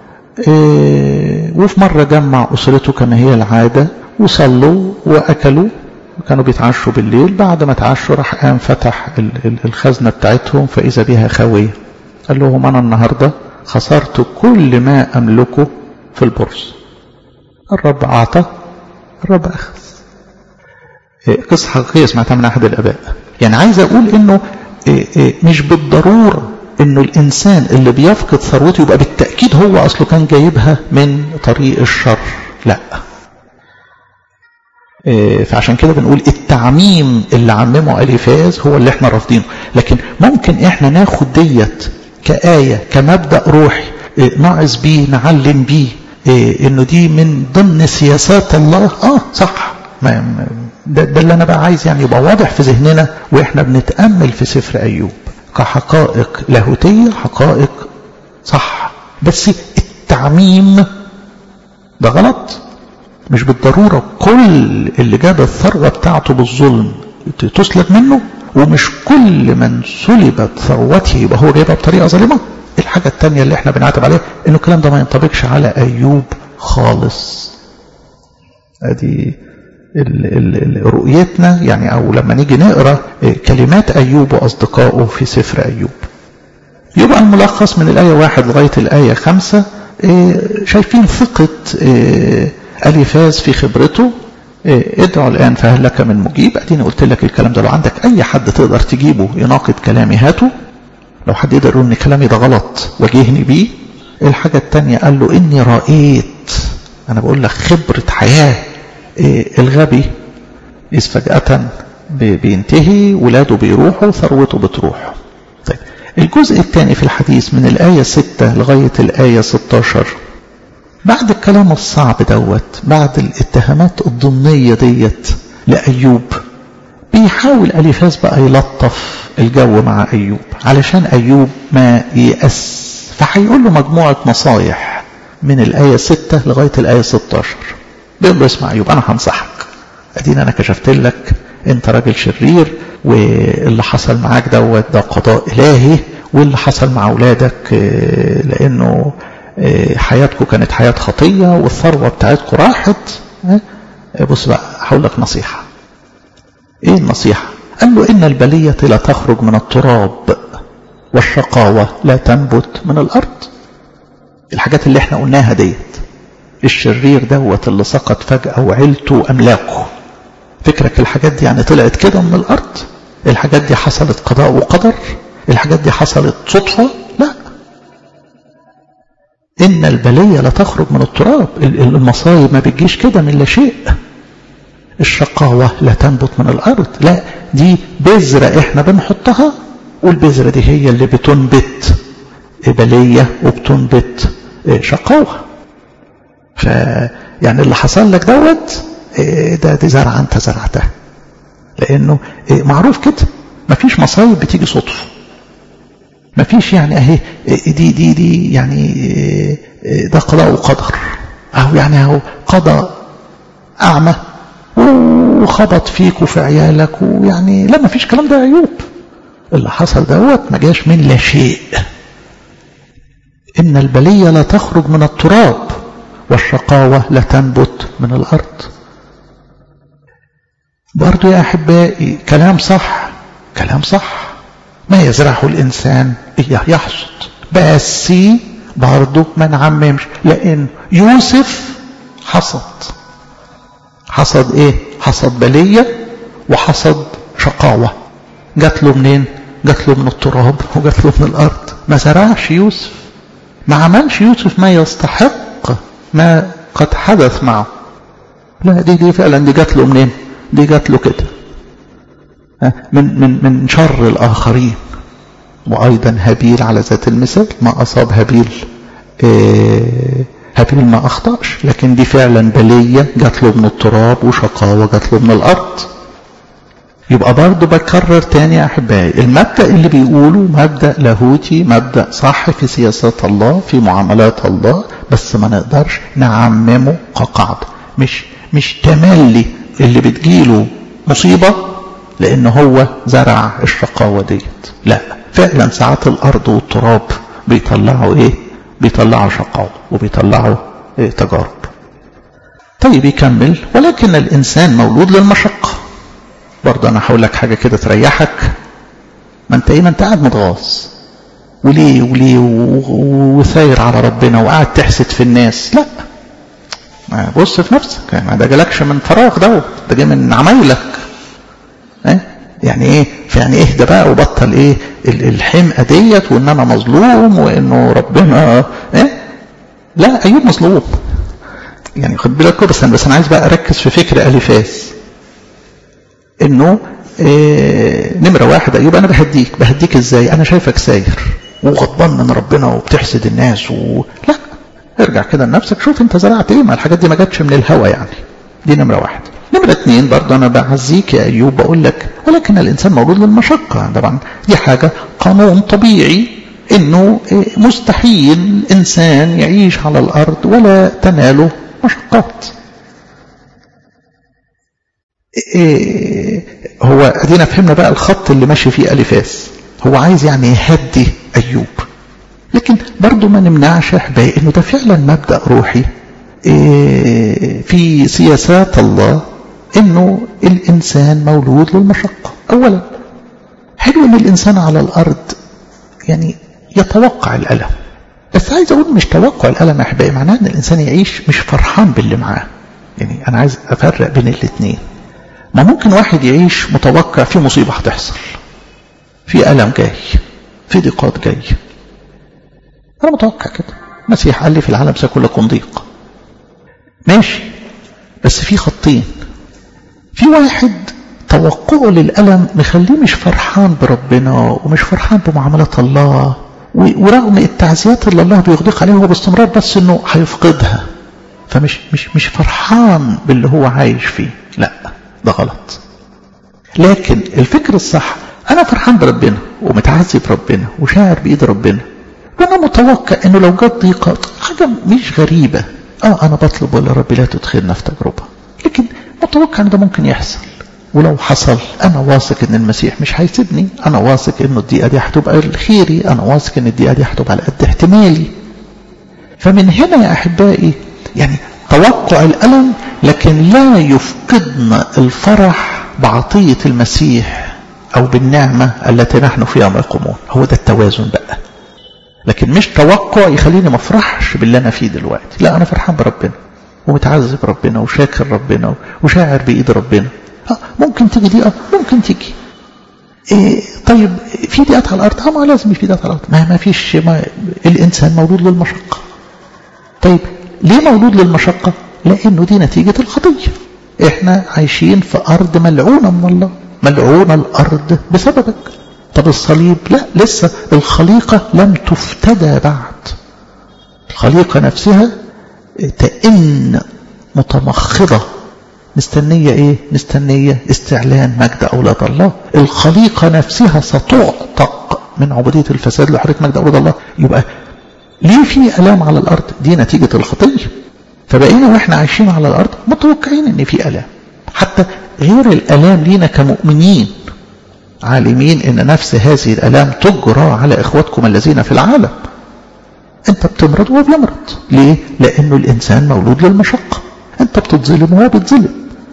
وفي مرة جمع أسرته كما هي العادة وصلوا وأكلوا كانوا بيتعشوا بالليل بعد ما تعشوا راح قام فتح الخزنة بتاعتهم فإذا بها خاوية قال لهم أنا النهاردة خسرت كل ما أملكه في البورصة الرب أعطى الرب أخذ قصة حقيقية سمعتها من أحد الآباء يعني عايز أقول إنه مش بالضرورة انه الانسان اللي بيفقد ثروته يبقى بالتأكيد هو اصله كان جايبها من طريق الشر لا فعشان كده بنقول التعميم اللي عممه اليفاز هو اللي احنا رافضينه لكن ممكن احنا ناخد ديت كآية كمبدأ روحي نعظ بيه نعلم بيه انه دي من ضمن سياسات الله اه صح ما ده, ده اللي انا بقى عايز يعني يبقى واضح في ذهننا واحنا بنتأمل في سفر ايوب كحقائق لاهوتية حقائق صح بس التعميم ده غلط مش بالضرورة كل اللي جاب الثروة بتاعته بالظلم تسلب منه ومش كل من سلبت ثروته يبقى هو جايبها بطريقة ظالمة الحاجة التانية اللي احنا بنعتب عليها انه الكلام ده ما ينطبقش على ايوب خالص ادي ال ال رؤيتنا يعني او لما نيجي نقرا كلمات ايوب واصدقائه في سفر ايوب يبقى الملخص من الايه واحد لغايه الايه خمسة شايفين ثقه اليفاز في خبرته ادعوا الان فهل لك من مجيب اديني قلت لك الكلام ده لو عندك اي حد تقدر تجيبه يناقض كلامي هاته لو حد يقدر يقول ان كلامي ده غلط واجهني بيه الحاجه الثانيه قال له اني رايت انا بقول لك خبره حياه الغبي إذ فجأة بينتهي ولاده بيروحوا ثروته بتروح طيب الجزء الثاني في الحديث من الآية 6 لغاية الآية 16 بعد الكلام الصعب دوت بعد الاتهامات الضمنية ديت لأيوب بيحاول أليفاز بقى يلطف الجو مع أيوب علشان أيوب ما يأس فهيقول له مجموعة نصايح من الآية 6 لغاية الآية 16 بيقول له اسمع أيوب أنا هنصحك أدينا أنا كشفت لك أنت راجل شرير واللي حصل معاك دوت ده قضاء إلهي واللي حصل مع أولادك لأنه حياتكم كانت حياة خطية والثروة بتاعتكم راحت بص بقى هقول لك نصيحة إيه النصيحة؟ قال له إن البلية لا تخرج من التراب والشقاوة لا تنبت من الأرض الحاجات اللي احنا قلناها ديت الشرير دوت اللي سقط فجأة وعيلته وأملاكه فكرك الحاجات دي يعني طلعت كده من الأرض الحاجات دي حصلت قضاء وقدر الحاجات دي حصلت صدفة لا إن البلية لا تخرج من التراب المصايب ما بتجيش كده من لا شيء الشقاوة لا تنبت من الأرض لا دي بذرة إحنا بنحطها والبذرة دي هي اللي بتنبت بلية وبتنبت شقاوة ف يعني اللي حصل لك دوت ده دي زرعة أنت زرعتها لأنه معروف كده مفيش مصايب بتيجي صدفة مفيش يعني اهي دي دي دي يعني ده قضاء وقدر اهو يعني اهو قضى اعمى وخبط فيك وفي عيالك ويعني لا مفيش كلام ده عيوب اللي حصل دوت ما جاش من لا شيء ان البليه لا تخرج من التراب والشقاوه لا تنبت من الارض برضو يا احبائي كلام صح كلام صح ما يزرعه الإنسان إياه يحصد بس برضه ما نعممش لأن يوسف حصد حصد إيه؟ حصد بلية وحصد شقاوة جات له منين؟ جات له من التراب وجات له من الأرض ما زرعش يوسف ما عملش يوسف ما يستحق ما قد حدث معه لا دي دي فعلا دي جات له منين؟ دي جات له كده من من من شر الآخرين وأيضا هابيل على ذات المثال ما أصاب هابيل إيه هابيل ما أخطأش لكن دي فعلا بلية جات له من التراب وشقاوة جات له من الأرض يبقى برضه بكرر تاني يا أحبائي المبدأ اللي بيقوله مبدأ لاهوتي مبدأ صح في سياسات الله في معاملات الله بس ما نقدرش نعممه كقاعدة مش مش تملي اللي بتجيله مصيبة لأن هو زرع الشقاوة ديت لا فعلا ساعات الأرض والتراب بيطلعوا إيه بيطلعوا شقاوة وبيطلعوا إيه تجارب طيب يكمل ولكن الإنسان مولود للمشقة برضه أنا هقول لك حاجة كده تريحك ما أنت إيه ما أنت قاعد متغاظ وليه وليه وثاير على ربنا وقاعد تحسد في الناس لا بص في نفسك ما ده جالكش من فراغ دوت ده جاي من عمايلك إيه؟ يعني ايه يعني اهدى بقى وبطل ايه الحمقى ديت وان انا مظلوم وانه ربنا ايه لا ايوب مظلوم يعني خد بالك بس انا بس انا عايز بقى اركز في فكر الفاس انه إيه نمره واحد ايوب انا بهديك بهديك ازاي انا شايفك ساير وغضبان من ربنا وبتحسد الناس و... لا ارجع كده لنفسك شوف انت زرعت ايه ما الحاجات دي ما جاتش من الهوا يعني دي نمره واحد نمرة اثنين برضه أنا بعزيك يا أيوب بقول لك ولكن الإنسان مولود للمشقة طبعا دي حاجة قانون طبيعي إنه مستحيل إنسان يعيش على الأرض ولا تناله مشقات هو أدينا فهمنا بقى الخط اللي ماشي فيه ألفاس هو عايز يعني يهدي أيوب لكن برضه ما نمنعش أحبائي إنه ده فعلا مبدأ روحي في سياسات الله انه الانسان مولود للمشقه اولا حلو ان الانسان على الارض يعني يتوقع الالم بس عايز اقول مش توقع الالم يا احبائي معناه ان الانسان يعيش مش فرحان باللي معاه يعني انا عايز افرق بين الاثنين ما ممكن واحد يعيش متوقع في مصيبه هتحصل في الم جاي في ضيقات جاي انا متوقع كده المسيح قال لي في العالم سيكون لكم ضيق ماشي بس في خطين في واحد توقعه للألم مخليه مش فرحان بربنا ومش فرحان بمعاملات الله ورغم التعزيات اللي الله بيغدق عليه هو باستمرار بس انه هيفقدها فمش مش مش فرحان باللي هو عايش فيه لا ده غلط لكن الفكر الصح انا فرحان بربنا ومتعزي بربنا وشاعر بايد ربنا وانا متوقع انه لو جت ضيقه حاجه مش غريبه اه انا بطلب ولا ربي لا تدخلنا في تجربه لكن متوقع ان ده ممكن يحصل ولو حصل انا واثق ان المسيح مش هيسيبني انا واثق انه الدقيقه دي هتبقى لخيري انا واثق ان الدقيقه دي هتبقى على قد احتمالي فمن هنا يا احبائي يعني توقع الالم لكن لا يفقدنا الفرح بعطيه المسيح او بالنعمه التي نحن فيها موقمون هو ده التوازن بقى لكن مش توقع يخليني ما افرحش باللي انا فيه دلوقتي لا انا فرحان بربنا ومتعذب ربنا وشاكر ربنا وشاعر بإيد ربنا آه ممكن تيجي دي اه ممكن تيجي إيه طيب في دقات على الأرض اه ما لازم في دقات على الأرض ما, ما فيش ما الإنسان مولود للمشقة طيب ليه مولود للمشقة لأنه دي نتيجة الخطية احنا عايشين في أرض ملعونة من الله ملعونة الأرض بسببك طب الصليب لا لسه الخليقة لم تفتدى بعد الخليقة نفسها تئن متمخضة مستنية ايه مستنية استعلان مجد أولاد الله الخليقة نفسها ستعتق من عبودية الفساد لحرية مجد أولاد الله يبقى ليه في ألام على الأرض دي نتيجة الخطية فبقينا واحنا عايشين على الأرض متوقعين ان في ألام حتى غير الألام لينا كمؤمنين عالمين ان نفس هذه الألام تجرى على إخواتكم الذين في العالم انت بتمرض وهو بيمرض ليه لانه الانسان مولود للمشقة انت بتتظلم وهو بيتظلم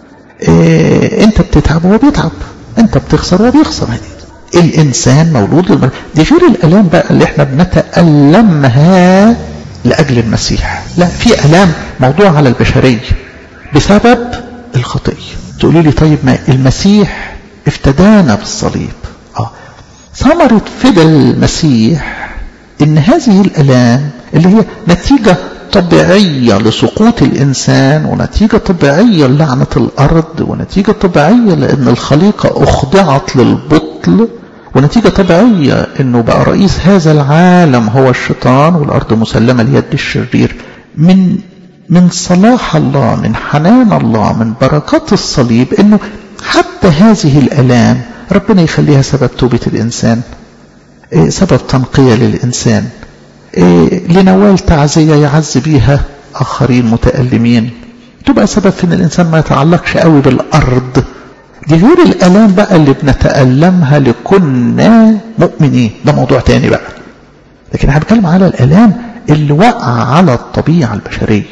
إيه انت بتتعب وهو بيتعب انت بتخسر وهو بيخسر الانسان مولود للمشقة دي غير الالام بقى اللي احنا بنتألمها لاجل المسيح لا في الام موضوع على البشرية بسبب الخطية تقولي لي طيب ما المسيح افتدانا بالصليب اه ثمرة فدى المسيح ان هذه الالام اللي هي نتيجة طبيعية لسقوط الانسان ونتيجة طبيعية لعنة الارض ونتيجة طبيعية لان الخليقة اخضعت للبطل ونتيجة طبيعية انه بقى رئيس هذا العالم هو الشيطان والارض مسلمة ليد الشرير من من صلاح الله من حنان الله من بركات الصليب انه حتى هذه الالام ربنا يخليها سبب توبة الانسان إيه سبب تنقية للانسان إيه لنوال تعزية يعز بيها اخرين متألمين تبقى سبب في ان الانسان ما يتعلقش قوي بالارض دي غير الالام بقى اللي بنتألمها لكنا مؤمنين ده موضوع تاني بقى لكن احنا بنتكلم على الالام اللي وقع على الطبيعة البشرية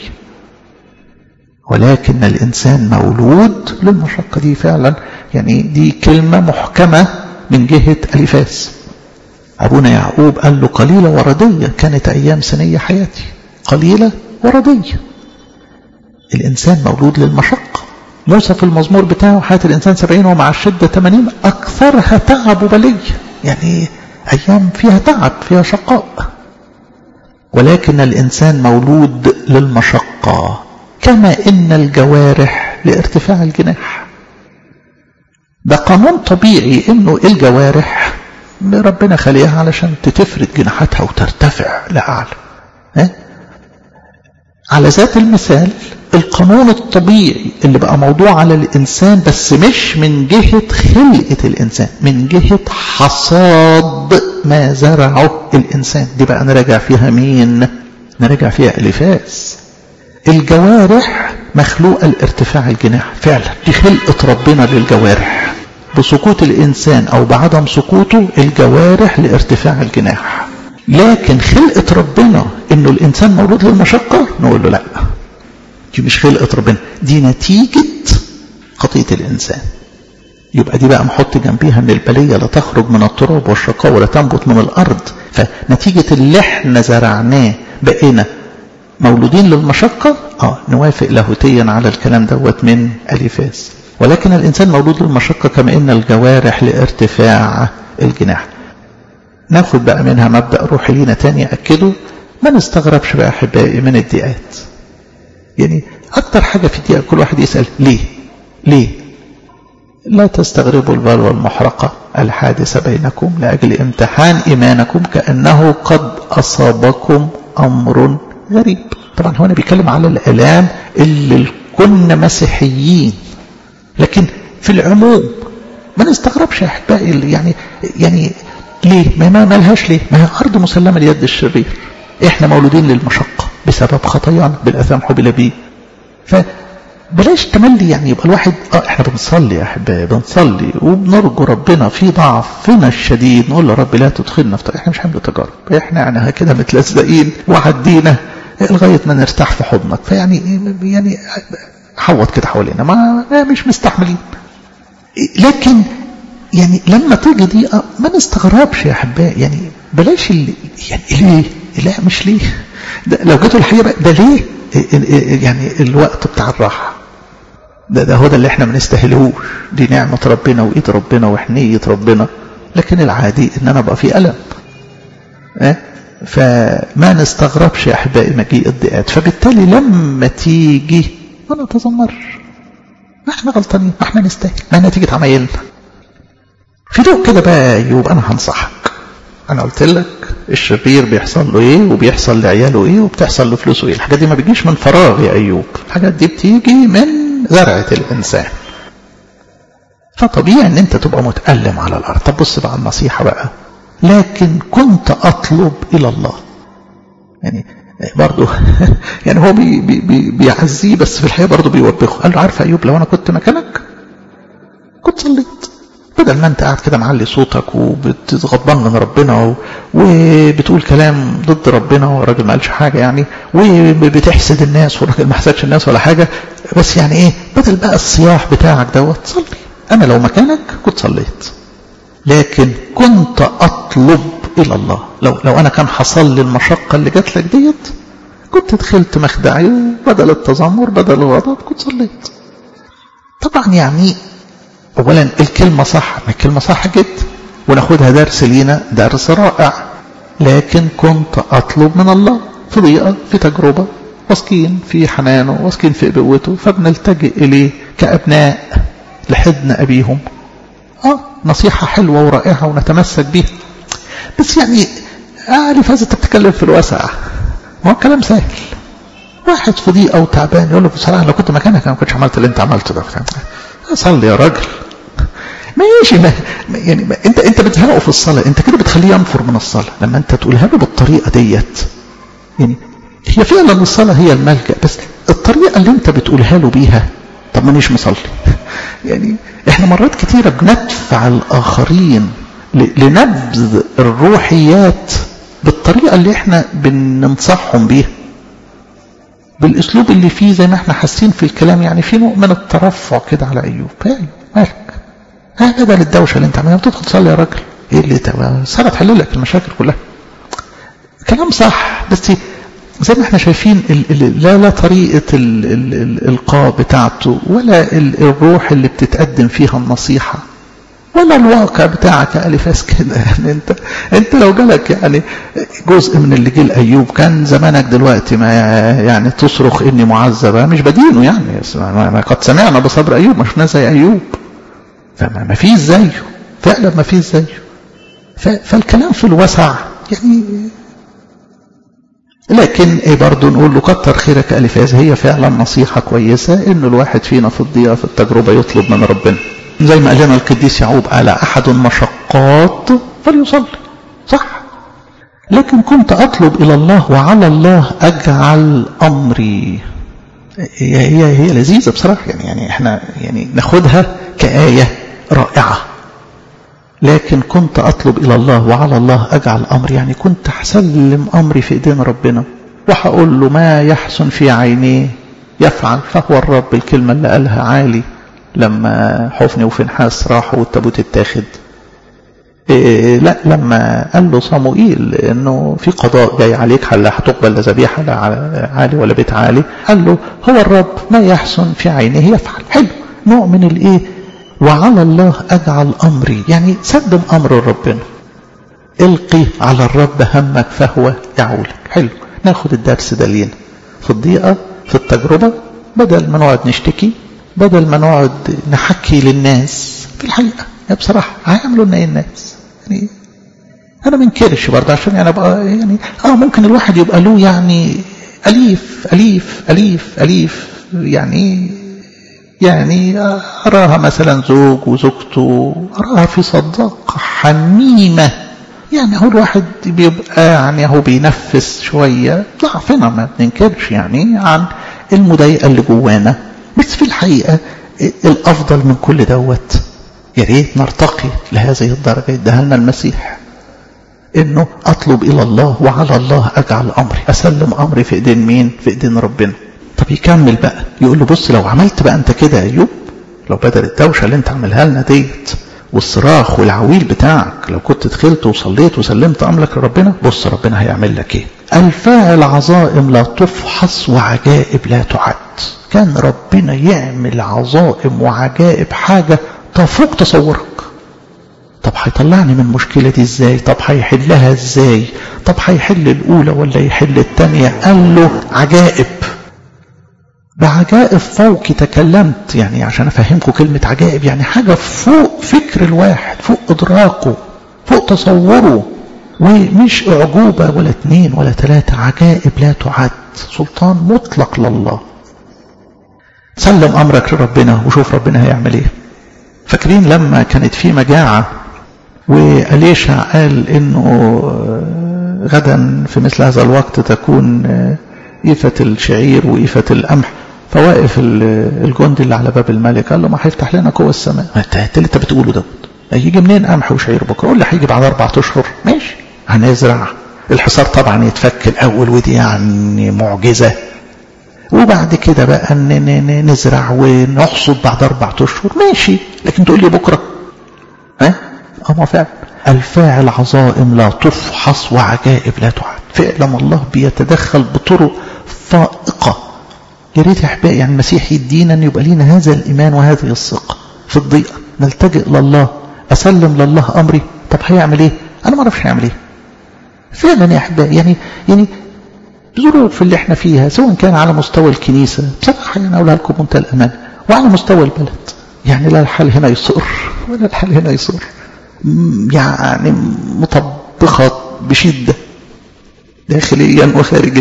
ولكن الإنسان مولود للمشقة دي فعلا يعني دي كلمة محكمة من جهة أليفاس أبونا يعقوب قال له قليلة وردية كانت أيام سنية حياتي قليلة وردية الإنسان مولود للمشقة موسى في المزمور بتاعه حياة الإنسان سبعين ومع الشدة ثمانين أكثرها تعب وبلية يعني أيام فيها تعب فيها شقاء ولكن الإنسان مولود للمشقة كما إن الجوارح لارتفاع الجناح ده قانون طبيعي إنه الجوارح ربنا خليها علشان تتفرد جناحاتها وترتفع لأعلى اه؟ على ذات المثال القانون الطبيعي اللي بقى موضوع على الإنسان بس مش من جهة خلقة الإنسان من جهة حصاد ما زرعه الإنسان دي بقى نراجع فيها مين نراجع فيها أليفاس الجوارح مخلوقة لارتفاع الجناح فعلا دي خلقة ربنا للجوارح بسقوط الإنسان أو بعدم سقوطه الجوارح لارتفاع الجناح لكن خلقة ربنا إنه الإنسان مولود للمشقة نقول له لا دي مش خلقة ربنا دي نتيجة خطية الإنسان يبقى دي بقى نحط جنبيها ان البليه لا تخرج من التراب والشقاء ولا تنبت من الارض فنتيجه اللي احنا زرعناه بقينا مولودين للمشقة اه نوافق لاهوتيا على الكلام دوت من اليفاس ولكن الانسان مولود للمشقة كما ان الجوارح لارتفاع الجناح ناخد بقى منها مبدأ روحي لينا تاني أكده ما نستغربش بقى أحبائي من الضيقات يعني أكتر حاجة في الدقيقة كل واحد يسأل ليه ليه لا تستغربوا البلوى المحرقة الحادثة بينكم لأجل امتحان إيمانكم كأنه قد أصابكم أمر غريب طبعا هو أنا بيتكلم على الآلام اللي كنا مسيحيين لكن في العموم ما نستغربش يا أحبائي يعني يعني ليه ما ما مالهاش ليه ما هي أرض مسلمة ليد الشرير إحنا مولودين للمشقة بسبب خطايانا بالأثام حبل بيه فبلاش تملي يعني يبقى الواحد اه احنا بنصلي يا احبائي بنصلي وبنرجو ربنا في ضعفنا الشديد نقول له رب لا تدخلنا في احنا مش حمل تجارب احنا يعني كده متلزقين وعدينا لغايه ما نرتاح في حضنك فيعني يعني حوط كده حوالينا ما, ما مش مستحملين لكن يعني لما تيجي دي ما نستغربش يا احبائي يعني بلاش اللي يعني ليه لا مش ليه ده لو جيتوا الحقيقه بقى ده ليه يعني الوقت بتاع الراحه ده ده هو ده اللي احنا ما نستاهلهوش دي نعمه ربنا وايد ربنا وحنيه ربنا لكن العادي ان انا ابقى في الم اه؟ فما نستغربش يا احبائي مجيء الضيقات فبالتالي لما تيجي ما نتذمرش ما احنا غلطانين ما احنا نستاهل ما نتيجه عمايلنا في ضوء كده بقى يبقى انا هنصحك انا قلت لك الشرير بيحصل له ايه وبيحصل لعياله ايه وبتحصل لفلوسه ايه الحاجات دي ما بتجيش من فراغ يا ايوب الحاجات دي بتيجي من زرعه الانسان فطبيعي ان انت تبقى متألم على الارض طب بص بقى النصيحة بقى لكن كنت اطلب الى الله يعني برضه يعني هو بي بي بي بيعزيه بس في الحقيقه برضه بيوبخه قال له عارف ايوب لو انا كنت مكانك كنت صليت بدل ما انت قاعد كده معلي صوتك وبتغضبان من ربنا وبتقول كلام ضد ربنا والراجل ما قالش حاجه يعني وبتحسد الناس والراجل ما حسدش الناس ولا حاجه بس يعني ايه بدل بقى الصياح بتاعك دوت صلي انا لو مكانك كنت صليت لكن كنت اطلب الى الله لو لو انا كان حصل لي المشقه اللي جات لك ديت كنت دخلت مخدعي وبدل التذمر بدل الغضب كنت صليت طبعا يعني اولا الكلمه صح ما الكلمه صح جدا وناخدها درس لينا درس رائع لكن كنت اطلب من الله في ضيقه في تجربه واثقين في حنانه واثقين في ابوته فبنلتجئ اليه كابناء لحضن ابيهم اه نصيحة حلوة ورائعة ونتمسك بيها بس يعني عارف هذا تتكلم في الواسع ما هو كلام سهل واحد في ضيقة وتعبان يقول له بصراحة لو كنت مكانك أنا ما كنتش عملت اللي أنت عملته ده صلي يا راجل ماشي ما يعني ما انت انت بتزهقه في الصلاه انت كده بتخليه ينفر من الصلاه لما انت تقولها له بالطريقه ديت يعني هي فعلا الصلاه هي الملجا بس الطريقه اللي انت بتقولها له بيها طب مانيش مصلي يعني احنا مرات كتيره بندفع الاخرين لنبذ الروحيات بالطريقه اللي احنا بننصحهم بيها بالاسلوب اللي فيه زي ما احنا حاسين في الكلام يعني في نوع من الترفع كده على ايوب مالك ها بدل الدوشه اللي انت عملها بتدخل تصلي يا راجل ايه اللي تبقى الصلاه تحل لك المشاكل كلها كلام صح بس زي ما احنا شايفين ال ال لا لا طريقه ال ال الالقاء بتاعته ولا الروح اللي بتتقدم فيها النصيحه ولا الواقع بتاعك يا الفاس كده يعني انت انت لو جالك يعني جزء من اللي جه لايوب كان زمانك دلوقتي ما يعني تصرخ اني معذبه مش بدينه يعني ما قد سمعنا بصبر ايوب ما شفناه زي ايوب فما ما فيش زيه فعلا ما فيش زيه فالكلام في الوسع يعني لكن ايه برضه نقول له كتر خيرك الفاز هي فعلا نصيحه كويسه انه الواحد فينا في الضيقه في التجربه يطلب من ربنا زي ما قال لنا القديس يعقوب على احد المشقات فليصلي صح لكن كنت اطلب الى الله وعلى الله اجعل امري هي هي هي لذيذه بصراحه يعني يعني احنا يعني ناخدها كايه رائعه لكن كنت اطلب الى الله وعلى الله اجعل امري يعني كنت هسلم امري في ايدين ربنا وهقول له ما يحسن في عينيه يفعل فهو الرب الكلمه اللي قالها عالي لما حفني وفنحاس راحوا والتابوت اتاخد إيه لا لما قال له صموئيل انه في قضاء جاي عليك هل هتقبل لا ذبيحه لا عالي ولا بيت عالي قال له هو الرب ما يحسن في عينه يفعل حلو نوع من الايه وعلى الله اجعل امري يعني سلم امر ربنا القي على الرب همك فهو يعولك حلو ناخد الدرس ده لينا في الضيقه في التجربه بدل ما نقعد نشتكي بدل ما نقعد نحكي للناس في الحقيقه بصراحه هيعملوا لنا ايه الناس يعني انا ما انكرش برضه عشان يعني ابقى يعني اه ممكن الواحد يبقى له يعني اليف اليف اليف اليف يعني يعني اراها مثلا زوج وزوجته اراها في صداقه حميمه يعني هو الواحد بيبقى يعني هو بينفس شويه ضعفنا ما بننكرش يعني عن المضايقه اللي جوانا بس في الحقيقه الافضل من كل دوت يا ريت نرتقي لهذه الدرجة يديها لنا المسيح انه اطلب الى الله وعلى الله اجعل امري اسلم امري في ايدين مين في ايدين ربنا طب يكمل بقى يقول له بص لو عملت بقى انت كده يا ايوب لو بدل الدوشه اللي انت عاملها لنا ديت والصراخ والعويل بتاعك لو كنت دخلت وصليت وسلمت امرك لربنا بص ربنا هيعمل لك ايه الفاعل عظائم لا تفحص وعجائب لا تعد كان ربنا يعمل عظائم وعجائب حاجه تفوق تصورك طب هيطلعني من المشكلة دي ازاي طب هيحلها ازاي طب هيحل الاولى ولا يحل التانية قال له عجائب بعجائب فوق تكلمت يعني عشان افهمكم كلمة عجائب يعني حاجة فوق فكر الواحد فوق ادراكه فوق تصوره ومش اعجوبة ولا اتنين ولا تلاتة عجائب لا تعد سلطان مطلق لله سلم امرك لربنا وشوف ربنا هيعمل ايه فاكرين لما كانت في مجاعة وأليشع قال إنه غدا في مثل هذا الوقت تكون إيفة الشعير وإيفة القمح فواقف الجندي اللي على باب الملك قال له ما هيفتح لنا قوة السماء انت اللي انت بتقوله ده هيجي منين قمح وشعير بكره قول لي هيجي بعد اربع اشهر ماشي هنزرع الحصار طبعا يتفك الاول ودي يعني معجزه وبعد كده بقى نزرع ونحصد بعد أربعة أشهر ماشي لكن تقول لي بكرة ها أه ما فعلا الفاعل عظائم لا تفحص وعجائب لا تعد فعلا الله بيتدخل بطرق فائقة يا ريت يا أحبائي يعني المسيح يدينا أن يبقى لنا هذا الإيمان وهذه الثقة في الضيقة نلتجئ لله أسلم لله أمري طب هيعمل إيه؟ أنا ما أعرفش هيعمل إيه فعلا يا أحبائي يعني يعني الظروف اللي احنا فيها سواء كان على مستوى الكنيسة بصراحة يعني أقولها لكم منتهى الأمان وعلى مستوى البلد يعني لا الحال هنا يصر ولا الحال هنا يصر يعني مطبخة بشدة داخليا وخارجيا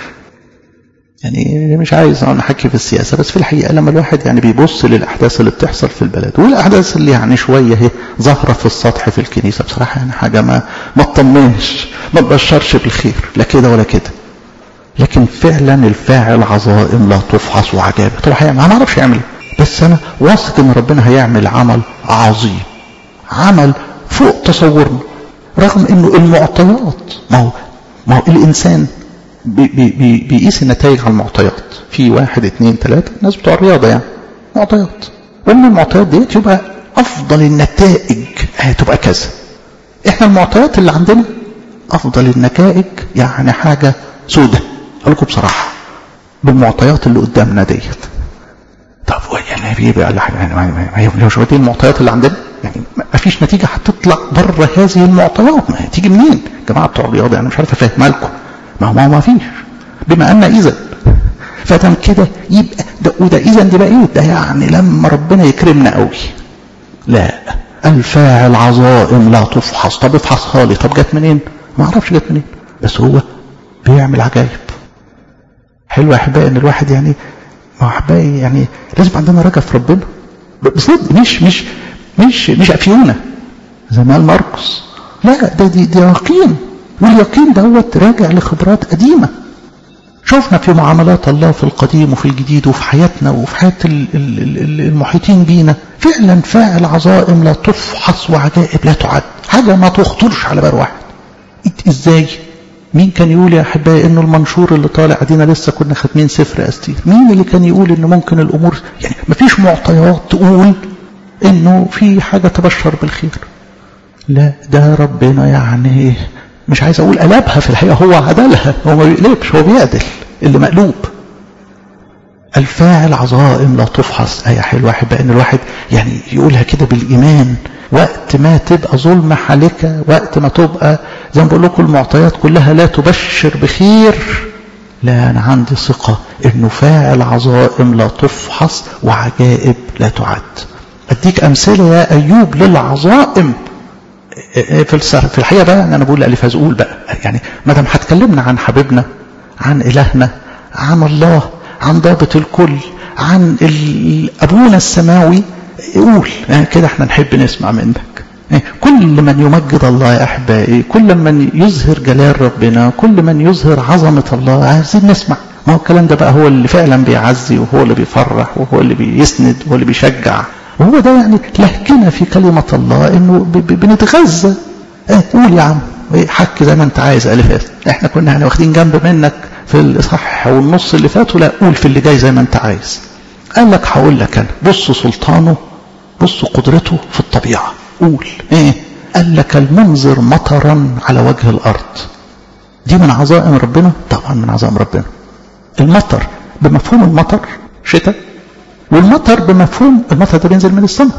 يعني مش عايز نحكي في السياسة بس في الحقيقة لما الواحد يعني بيبص للأحداث اللي بتحصل في البلد والأحداث اللي يعني شوية هي ظاهرة في السطح في الكنيسة بصراحة يعني حاجة ما ما تطمنش ما تبشرش بالخير لا كده ولا كده لكن فعلا الفاعل عظائم لا تفحص وعجائب طب هيعمل ما اعرفش يعمل بس انا واثق ان ربنا هيعمل عمل عظيم عمل فوق تصورنا رغم انه المعطيات ما هو ما هو الانسان بي بي بيقيس النتائج على المعطيات في واحد اثنين ثلاثة الناس بتوع الرياضة يعني معطيات ومن المعطيات دي يبقى افضل النتائج هتبقى كذا احنا المعطيات اللي عندنا افضل النتائج يعني حاجة سودة اقول لكم بصراحة بالمعطيات اللي قدامنا ديت طب يعني بيبقى يعني لو شو دي المعطيات اللي عندنا يعني ما فيش نتيجة هتطلع بره هذه المعطيات ما تيجي منين جماعة بتوع الرياضة يعني مش عارف افهمها لكم ما هو ما فيش بما ان اذا فدام كده يبقى ده وده اذا دي بقى ايه ده يعني لما ربنا يكرمنا قوي لا الفاعل عظائم لا تفحص طب افحصها لي طب جت منين ما اعرفش جت منين بس هو بيعمل عجائب حلو يا احبائي ان الواحد يعني ما احبائي يعني لازم عندنا رجا في ربنا بصدق مش مش مش مش افيونه زي ما قال ماركوس لا ده دي, دي يقين واليقين دوت راجع لخبرات قديمه شفنا في معاملات الله في القديم وفي الجديد وفي حياتنا وفي حياة المحيطين بينا فعلا فاعل عظائم لا تفحص وعجائب لا تعد حاجة ما تخطرش على بال واحد ازاي مين كان يقول يا احبائي انه المنشور اللي طالع ادينا لسه كنا ختمين سفر استير مين اللي كان يقول انه ممكن الامور يعني مفيش معطيات تقول انه في حاجه تبشر بالخير لا ده ربنا يعني مش عايز اقول قلبها في الحقيقه هو عدلها هو ما بيقلبش هو بيعدل اللي مقلوب الفاعل عظائم لا تفحص ايه حلوه احب ان الواحد يعني يقولها كده بالايمان وقت ما تبقى ظلم حالكة وقت ما تبقى زي ما بقول لكم المعطيات كلها لا تبشر بخير لا أنا عندي ثقة إنه فاعل عظائم لا تفحص وعجائب لا تعد أديك أمثلة يا أيوب للعظائم في في الحقيقة بقى أنا بقول ألف هزقول بقى يعني ما دام هتكلمنا عن حبيبنا عن إلهنا عن الله عن ضابط الكل عن أبونا السماوي قول يعني كده احنا نحب نسمع منك كل من يمجد الله يا احبائي كل من يظهر جلال ربنا كل من يظهر عظمه الله عايزين نسمع ما هو الكلام ده بقى هو اللي فعلا بيعزي وهو اللي بيفرح وهو اللي بيسند وهو اللي بيشجع وهو ده يعني لهجنا في كلمه الله انه بنتغذى اه قول يا عم حك زي ما انت عايز الفات احنا كنا يعني واخدين جنب منك في الاصحاح والنص اللي فات ولا قول في اللي جاي زي ما انت عايز قال لك هقول لك انا بص سلطانه بص قدرته في الطبيعة قول ايه قال لك المنظر مطرا على وجه الارض دي من عظائم ربنا طبعا من عظائم ربنا المطر بمفهوم المطر شتاء والمطر بمفهوم المطر ده بينزل من السماء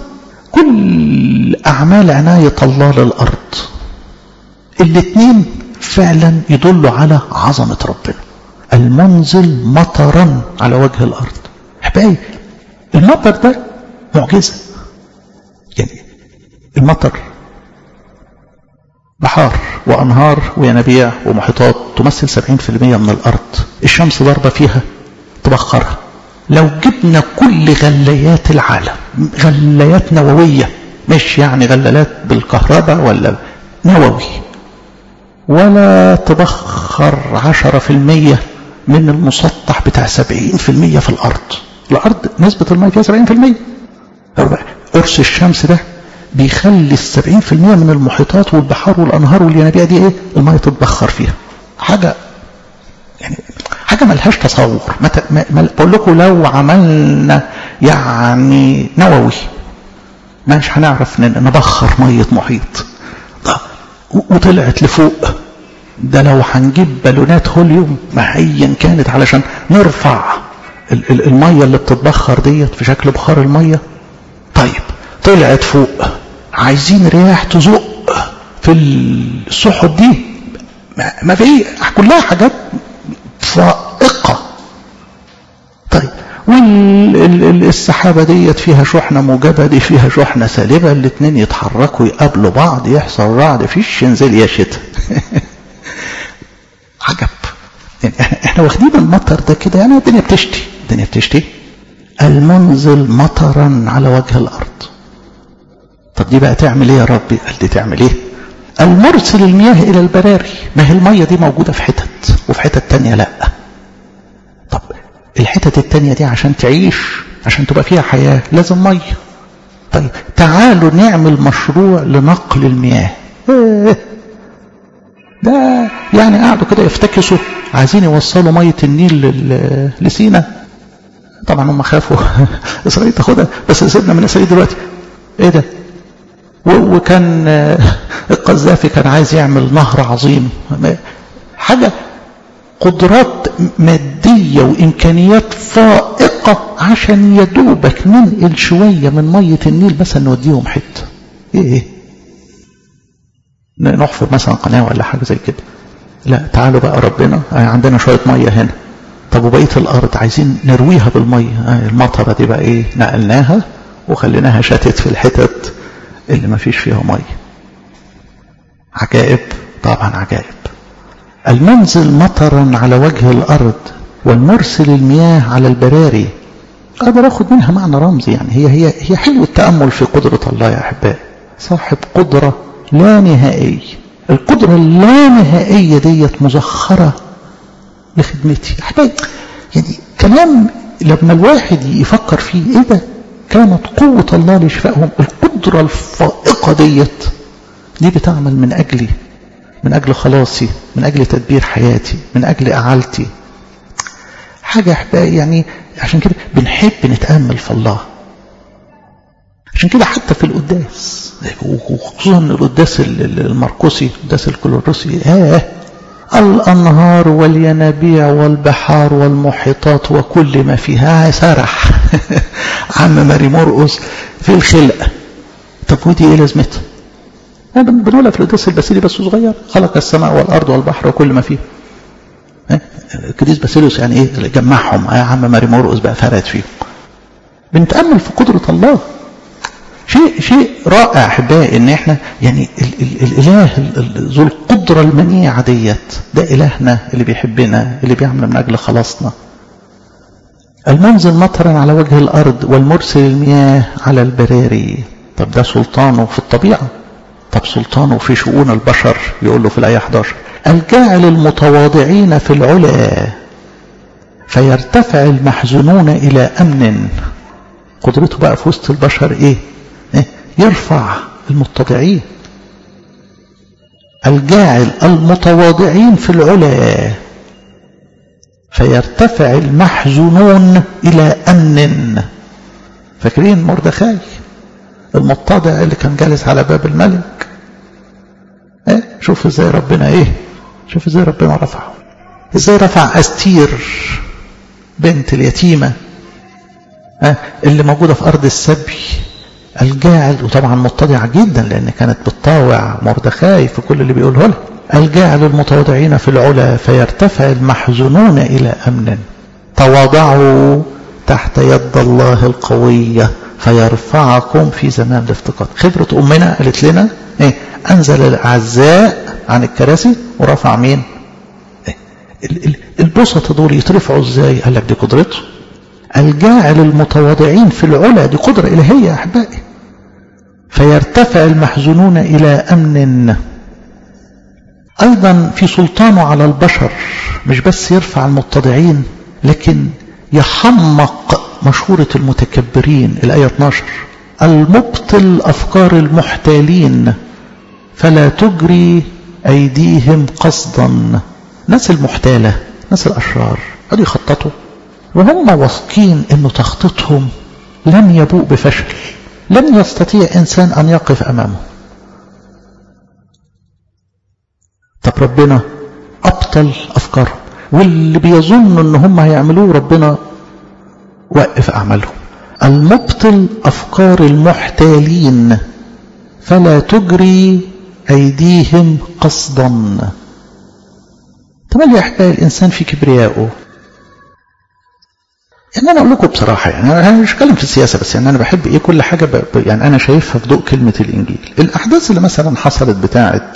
كل اعمال عناية الله للارض الاثنين فعلا يدلوا على عظمة ربنا المنزل مطرا على وجه الارض احبائي المطر ده معجزه يعني المطر بحار وأنهار وينابيع ومحيطات تمثل 70% من الأرض الشمس ضربة فيها تبخرها لو جبنا كل غليات العالم غليات نووية مش يعني غلالات بالكهرباء ولا نووي ولا تبخر 10% من المسطح بتاع 70% في الأرض الأرض نسبة الماء فيها 70% قرص الشمس ده بيخلي السبعين في المية من المحيطات والبحار والأنهار والينابيع دي إيه المية تتبخر فيها حاجة يعني حاجة ملهاش تصور ما ما بقول لكم لو عملنا يعني نووي مش هنعرف نبخر مية محيط وطلعت لفوق ده لو هنجيب بالونات هوليوم ما ايا كانت علشان نرفع المية اللي بتتبخر ديت في شكل بخار المية طيب طلعت فوق عايزين رياح تزق في السحب دي ما في كلها حاجات فائقة طيب والسحابة ديت فيها شحنة موجبة دي فيها شحنة سالبة الاتنين يتحركوا يقابلوا بعض يحصل رعد فيش ينزل يا شتاء عجب يعني احنا واخدين المطر ده كده يعني الدنيا بتشتي الدنيا بتشتي المنزل مطرا على وجه الارض طب دي بقى تعمل ايه يا ربي قال دي تعمل ايه المرسل المياه الى البراري ما هي المية دي موجودة في حتت وفي حتت تانية لا طب الحتت التانية دي عشان تعيش عشان تبقى فيها حياة لازم مية طيب تعالوا نعمل مشروع لنقل المياه إيه ده يعني قعدوا كده يفتكسوا عايزين يوصلوا مية النيل لسينا طبعا هم خافوا اسرائيل تاخدها بس سيبنا من اسرائيل دلوقتي ايه ده وكان القذافي كان عايز يعمل نهر عظيم حاجة قدرات مادية وإمكانيات فائقة عشان يدوبك ننقل شوية من مية النيل مثلا نوديهم حتة إيه نحفر مثلا قناة ولا حاجة زي كده لا تعالوا بقى ربنا عندنا شوية مية هنا طب وبقية الأرض عايزين نرويها بالمية المطرة دي بقى إيه نقلناها وخليناها شتت في الحتت اللي ما فيش فيها مية عجائب طبعا عجائب المنزل مطرا على وجه الأرض والمرسل المياه على البراري أقدر أخذ منها معنى رمزي يعني هي هي هي حلو التأمل في قدرة الله يا أحبائي صاحب قدرة لا نهائية القدرة اللانهائية ديت مزخرة لخدمتي أحبائي يعني كلام لما الواحد يفكر فيه إيه ده كانت قوة الله لشفائهم القدرة الفائقة ديت دي بتعمل من أجلي من أجل خلاصي من أجل تدبير حياتي من أجل أعالتي حاجة أحبائي يعني عشان كده بنحب نتأمل في الله عشان كده حتى في القداس وخصوصا القداس المرقسي القداس الكلورسي آه الأنهار والينابيع والبحار والمحيطات وكل ما فيها سرح عم ماري مرقس في الخلقة طب ودي ايه لازمتها بنقولها في القداس الباسيلي بس صغير خلق السماء والأرض والبحر وكل ما فيه القديس باسيليوس يعني ايه جمعهم يا عم ماري مرقس بقى فرد فيهم بنتأمل في قدرة الله شيء شيء رائع احبائي ان احنا يعني ال ال الاله ذو القدره المنيعه ديت ده الهنا اللي بيحبنا اللي بيعمل من اجل خلاصنا المنزل مطرا على وجه الارض والمرسل المياه على البراري طب ده سلطانه في الطبيعه طب سلطانه في شؤون البشر يقول له في الايه 11 الجاعل المتواضعين في العلا فيرتفع المحزونون الى امن قدرته بقى في وسط البشر ايه يرفع المتضعين الجاعل المتواضعين في العلا فيرتفع المحزونون إلى أمن فاكرين مردخاي المتضع اللي كان جالس على باب الملك ايه شوف ازاي ربنا ايه شوف ازاي ربنا رفعه ازاي رفع استير بنت اليتيمة اه اللي موجودة في أرض السبي الجاعل وطبعا متضعة جدا لأن كانت بتطاوع مردخاي في كل اللي بيقوله لها الجاعل المتواضعين في العلا فيرتفع المحزونون إلى أمن تواضعوا تحت يد الله القوية فيرفعكم في زمان الافتقاد خبرة أمنا قالت لنا إيه؟ أنزل الأعزاء عن الكراسي ورفع مين إيه؟ البسطة دول يترفعوا ازاي قال لك دي قدرته الجاعل المتواضعين في العلا دي قدرة إلهية يا أحبائي فيرتفع المحزونون إلى أمن أيضا في سلطانه على البشر مش بس يرفع المتضعين لكن يحمق مشهورة المتكبرين الآية 12 المبطل أفكار المحتالين فلا تجري أيديهم قصدا ناس المحتالة ناس الأشرار قد يخططوا وهم واثقين أن تخطيطهم لن يبوء بفشل لن يستطيع إنسان أن يقف أمامه طب ربنا أبطل أفكارهم واللي بيظن أن هم هيعملوه ربنا وقف أعمالهم المبطل أفكار المحتالين فلا تجري أيديهم قصدا تملي يحكي الإنسان في كبريائه يعني انا اقول لكم بصراحه يعني انا مش بتكلم في السياسه بس يعني انا بحب ايه كل حاجه ب... يعني انا شايفها في ضوء كلمه الانجيل الاحداث اللي مثلا حصلت بتاعه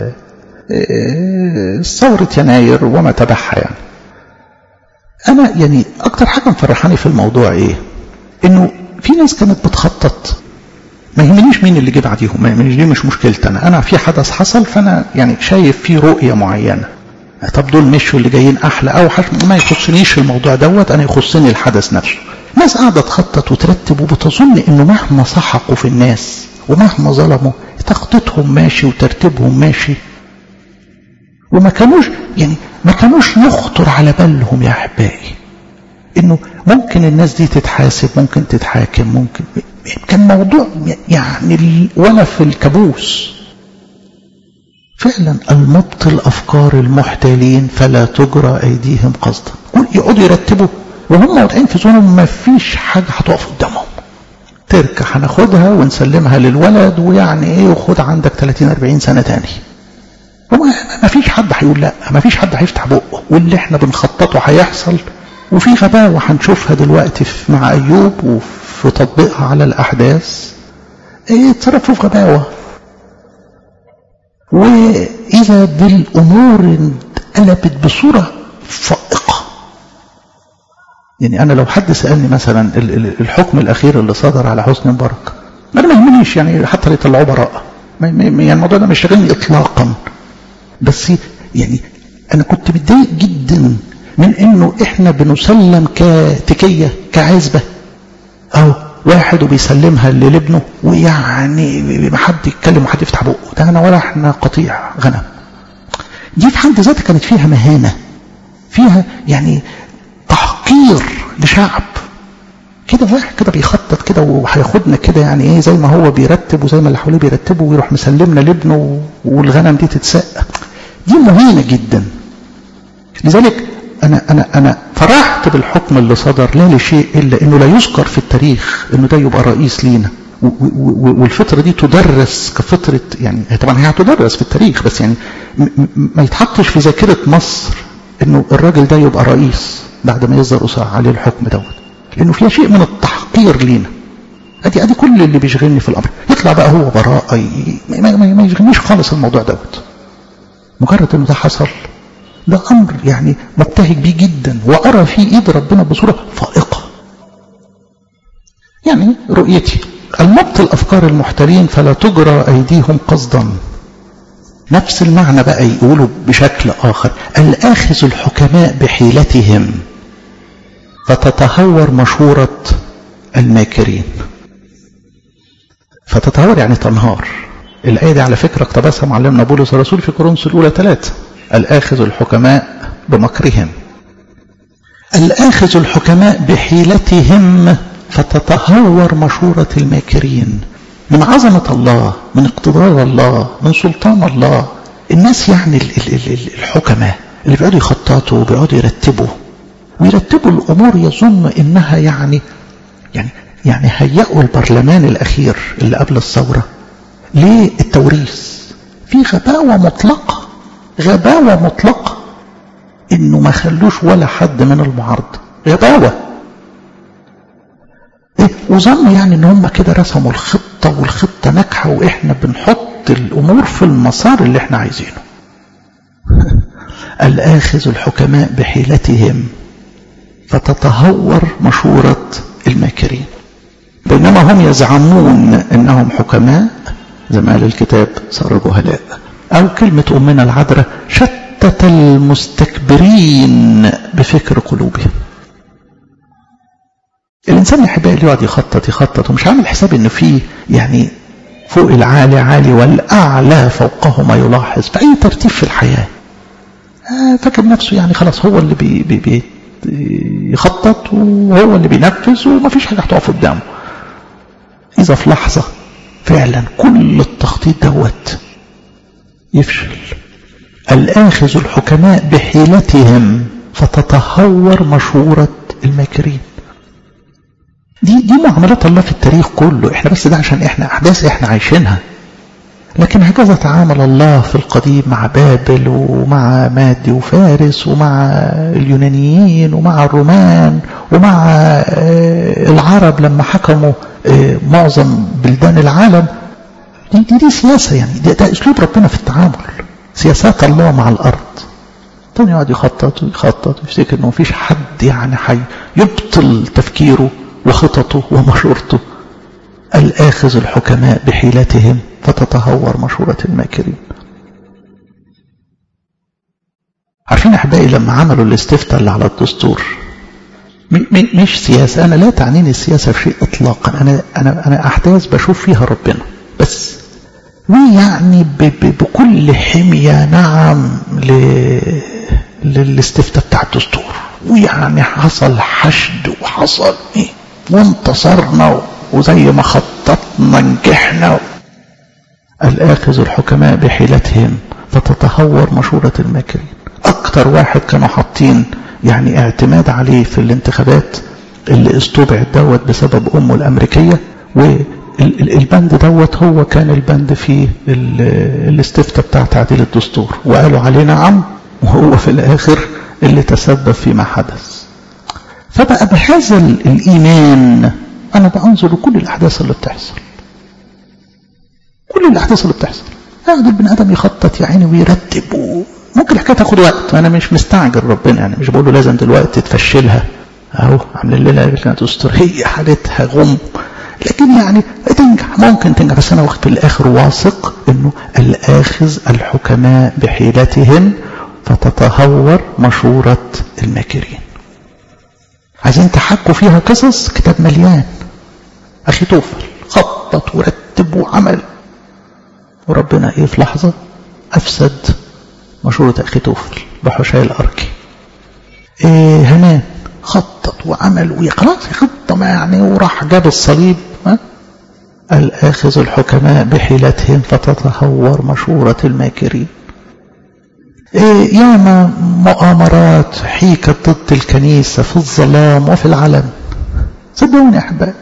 ثوره يناير وما تبعها يعني انا يعني اكتر حاجه مفرحاني في الموضوع ايه انه في ناس كانت بتخطط ما يهمنيش مين اللي جه بعديهم ما يهمنيش دي مش مشكلتي انا انا في حدث حصل فانا يعني شايف في رؤيه معينه طب دول مشوا اللي جايين احلى اوحش ما يخصنيش الموضوع دوت انا يخصني الحدث نفسه ناس قاعده تخطط وترتب وبتظن انه مهما سحقوا في الناس ومهما ظلموا تخطيطهم ماشي وترتيبهم ماشي وما كانوش يعني ما كانوش يخطر على بالهم يا احبائي انه ممكن الناس دي تتحاسب ممكن تتحاكم ممكن كان موضوع يعني ولا في الكابوس فعلا المبطل افكار المحتالين فلا تجرى ايديهم قصدا يقعدوا يرتبوا وهم واقعين في زونهم ما فيش حاجه هتقف قدامهم تركه هناخدها ونسلمها للولد ويعني ايه وخد عندك 30 40 سنه تاني ما فيش حد هيقول لا ما فيش حد هيفتح بقه واللي احنا بنخططه هيحصل وفي غباوه هنشوفها دلوقتي مع ايوب وفي تطبيقها على الاحداث ايه اتصرفوا في غباوه وإذا بالأمور انقلبت بصورة فائقة يعني أنا لو حد سألني مثلا الحكم الأخير اللي صدر على حسني مبارك أنا ما يهمنيش يعني حتى لو يطلعوه براءة يعني الموضوع ده مش شاغلني إطلاقا بس يعني أنا كنت متضايق جدا من إنه إحنا بنسلم كتكية كعزبة أو واحد وبيسلمها لابنه ويعني ما حد يتكلم وحد يفتح بقه ده انا ولا احنا قطيع غنم دي في حد ذاتها كانت فيها مهانه فيها يعني تحقير لشعب كده واحد كده بيخطط كده وهياخدنا كده يعني ايه زي ما هو بيرتب وزي ما اللي حواليه بيرتبوا ويروح مسلمنا لابنه والغنم دي تتسقى دي مهينه جدا لذلك أنا أنا أنا فرحت بالحكم اللي صدر لا لشيء إلا إنه لا يذكر في التاريخ إنه ده يبقى رئيس لينا والفترة دي تدرس كفترة يعني طبعا هي هتدرس في التاريخ بس يعني ما يتحطش في ذاكرة مصر إنه الراجل ده يبقى رئيس بعد ما يصدر عليه الحكم دوت لأنه فيها شيء من التحقير لينا ادي ادي كل اللي بيشغلني في الامر يطلع بقى هو براءه ما, ما, ما يشغلنيش خالص الموضوع دوت مجرد انه ده حصل ده أمر يعني مبتهج بيه جدا وأرى فيه إيد ربنا بصورة فائقة يعني رؤيتي المبطل أفكار المحتالين فلا تجرى أيديهم قصدا نفس المعنى بقى يقولوا بشكل آخر الآخذ الحكماء بحيلتهم فتتهور مشورة الماكرين فتتهور يعني تنهار الآية دي على فكرة اقتبسها معلمنا بولس الرسول في كورنثوس الأولى ثلاثة الآخذ الحكماء بمكرهم الآخذ الحكماء بحيلتهم فتتهور مشورة الماكرين من عظمة الله من اقتدار الله من سلطان الله الناس يعني الحكماء اللي بيقعدوا يخططوا وبيقعدوا يرتبوا ويرتبوا الأمور يظن إنها يعني يعني يعني هيئوا البرلمان الأخير اللي قبل الثورة للتوريث في غباوة مطلقة غباوة مطلقة انه ما خلوش ولا حد من المعارضة غباوة إيه وظنوا يعني ان هم كده رسموا الخطة والخطة ناجحة واحنا بنحط الامور في المسار اللي احنا عايزينه الآخذ الحكماء بحيلتهم فتتهور مشورة الماكرين بينما هم يزعمون انهم حكماء زي ما قال الكتاب صاروا جهلاء أو كلمة أمنا العذراء شتت المستكبرين بفكر قلوبهم الإنسان يحب اللي يقعد يخطط يخطط ومش عامل حساب إنه في يعني فوق العالي عالي والأعلى فوقه ما يلاحظ في أي ترتيب في الحياة آه فاكر نفسه يعني خلاص هو اللي بي بي بي يخطط وهو اللي بينفذ وما فيش حاجة هتقف قدامه إذا في لحظة فعلا كل التخطيط دوت يفشل الآخذ الحكماء بحيلتهم فتتهور مشورة الماكرين دي دي معاملات الله في التاريخ كله احنا بس ده عشان احنا احداث احنا عايشينها لكن هكذا تعامل الله في القديم مع بابل ومع مادي وفارس ومع اليونانيين ومع الرومان ومع العرب لما حكموا معظم بلدان العالم دي, دي, دي سياسة يعني ده, ده أسلوب ربنا في التعامل سياسات الله مع الأرض تاني يقعد يخطط ويخطط ويفتكر انه مفيش حد يعني حي يبطل تفكيره وخططه ومشورته الآخذ الحكماء بحيلتهم فتتهور مشورة الماكرين عارفين أحبائي لما عملوا الاستفتاء اللي على الدستور مش سياسة أنا لا تعنيني السياسة في شيء إطلاقا أنا, أنا, أنا أحداث بشوف فيها ربنا بس ويعني بكل حمية نعم للاستفتاء بتاع الدستور ويعني حصل حشد وحصل ايه وانتصرنا وزي ما خططنا نجحنا الآخذ الحكماء بحيلتهم فتتهور مشورة الماكرين أكتر واحد كانوا حاطين يعني اعتماد عليه في الانتخابات اللي استبعد دوت بسبب أمه الأمريكية والبند دوت هو كان البند في الاستفتاء بتاع تعديل الدستور وقالوا عليه نعم وهو في الآخر اللي تسبب فيما حدث فبقى بهذا الإيمان أنا بأنظر لكل الأحداث اللي بتحصل كل الأحداث اللي بتحصل قاعد البني آدم يخطط يا عيني ويرتب و... ممكن الحكايه تاخد وقت انا مش مستعجل ربنا يعني مش بقول له لازم دلوقتي تفشلها اهو عاملين لنا كانت اسطوريه حالتها غم لكن يعني تنجح ممكن تنجح بس انا في الاخر واثق انه الاخذ الحكماء بحيلتهم فتتهور مشوره الماكرين عايزين تحكوا فيها قصص كتاب مليان اخي توفل خطط ورتب وعمل وربنا ايه في لحظه افسد مشورة أخي توفل بحشاي الأركي إيه هنان خطط وعمل وخلاص خطة ما يعني وراح جاب الصليب ها الآخذ الحكماء بحيلتهم فتتهور مشورة الماكرين إيه ياما مؤامرات حيكت ضد الكنيسة في الظلام وفي العلن صدقوني يا أحبائي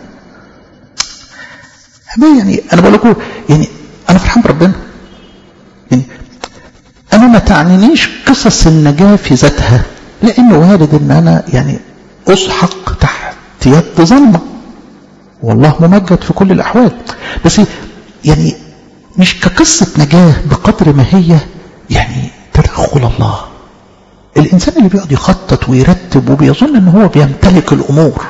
أحبائي يعني أنا بقول لكم يعني أنا فرحان بربنا يعني أنا ما تعنينيش قصص النجاة في ذاتها لأنه وارد أن أنا يعني أسحق تحت يد ظلمة والله ممجد في كل الأحوال بس يعني مش كقصة نجاة بقدر ما هي يعني تدخل الله الإنسان اللي بيقعد يخطط ويرتب وبيظن أنه هو بيمتلك الأمور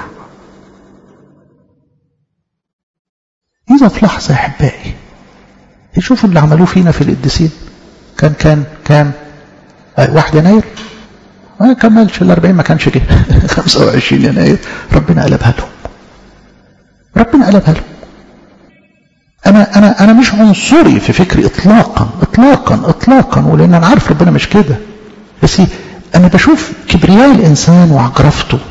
إذا في لحظة يا أحبائي يشوفوا اللي عملوه فينا في القديسين كان كان كان واحد يناير ما كملش ال 40 ما كانش جه 25 يناير ربنا قلبها لهم ربنا قلبها لهم انا انا انا مش عنصري في فكري اطلاقا اطلاقا اطلاقا ولان انا عارف ربنا مش كده بس انا بشوف كبرياء الانسان وعجرفته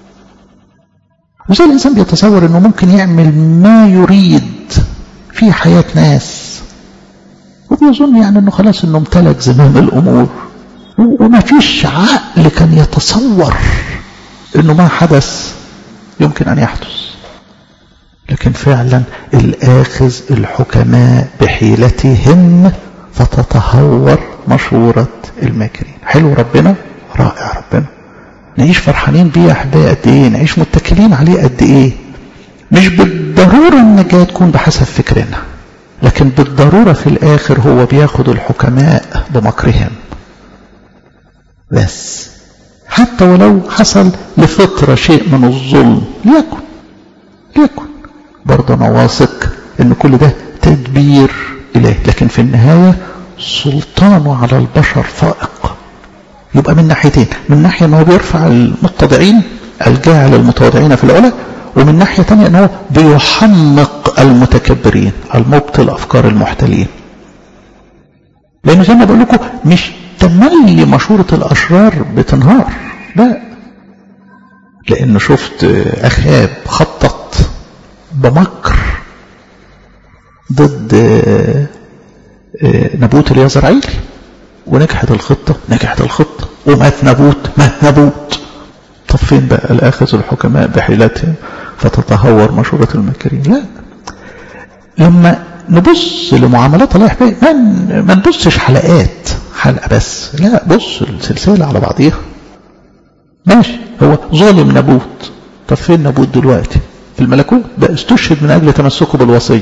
وزي الانسان بيتصور انه ممكن يعمل ما يريد في حياه ناس وبيظن يعني انه خلاص انه امتلك زمام الامور وما فيش عقل كان يتصور انه ما حدث يمكن ان يحدث لكن فعلا الاخذ الحكماء بحيلتهم فتتهور مشورة الماكرين حلو ربنا رائع ربنا نعيش فرحانين بيه يا احبائي قد ايه نعيش متكلين عليه قد ايه مش بالضرورة النجاة تكون بحسب فكرنا لكن بالضرورة في الآخر هو بياخد الحكماء بمكرهم بس حتى ولو حصل لفترة شيء من الظلم ليكن ليكن برضه أنا واثق إن كل ده تدبير إله لكن في النهاية سلطانه على البشر فائق يبقى من ناحيتين من ناحية أنه بيرفع المتضعين الجاعل المتواضعين في العلا ومن ناحية تانية أنه بيحمق المتكبرين المبطل أفكار المحتلين لأنه زي ما بقول لكم مش تملي مشورة الأشرار بتنهار لا لأنه شفت أخاب خطط بمكر ضد نبوت اليزرعيل ونجحت الخطة نجحت الخطة ومات نبوت مات نبوت طب فين بقى الآخذ الحكماء بحيلتهم فتتهور مشورة الماكرين لا لما نبص لمعاملات الله يحبي ما, ما نبصش حلقات حلقة بس لا بص السلسلة على بعضيها ماشي هو ظالم نبوت طب فين نبوت دلوقتي في الملكوت ده استشهد من أجل تمسكه بالوصية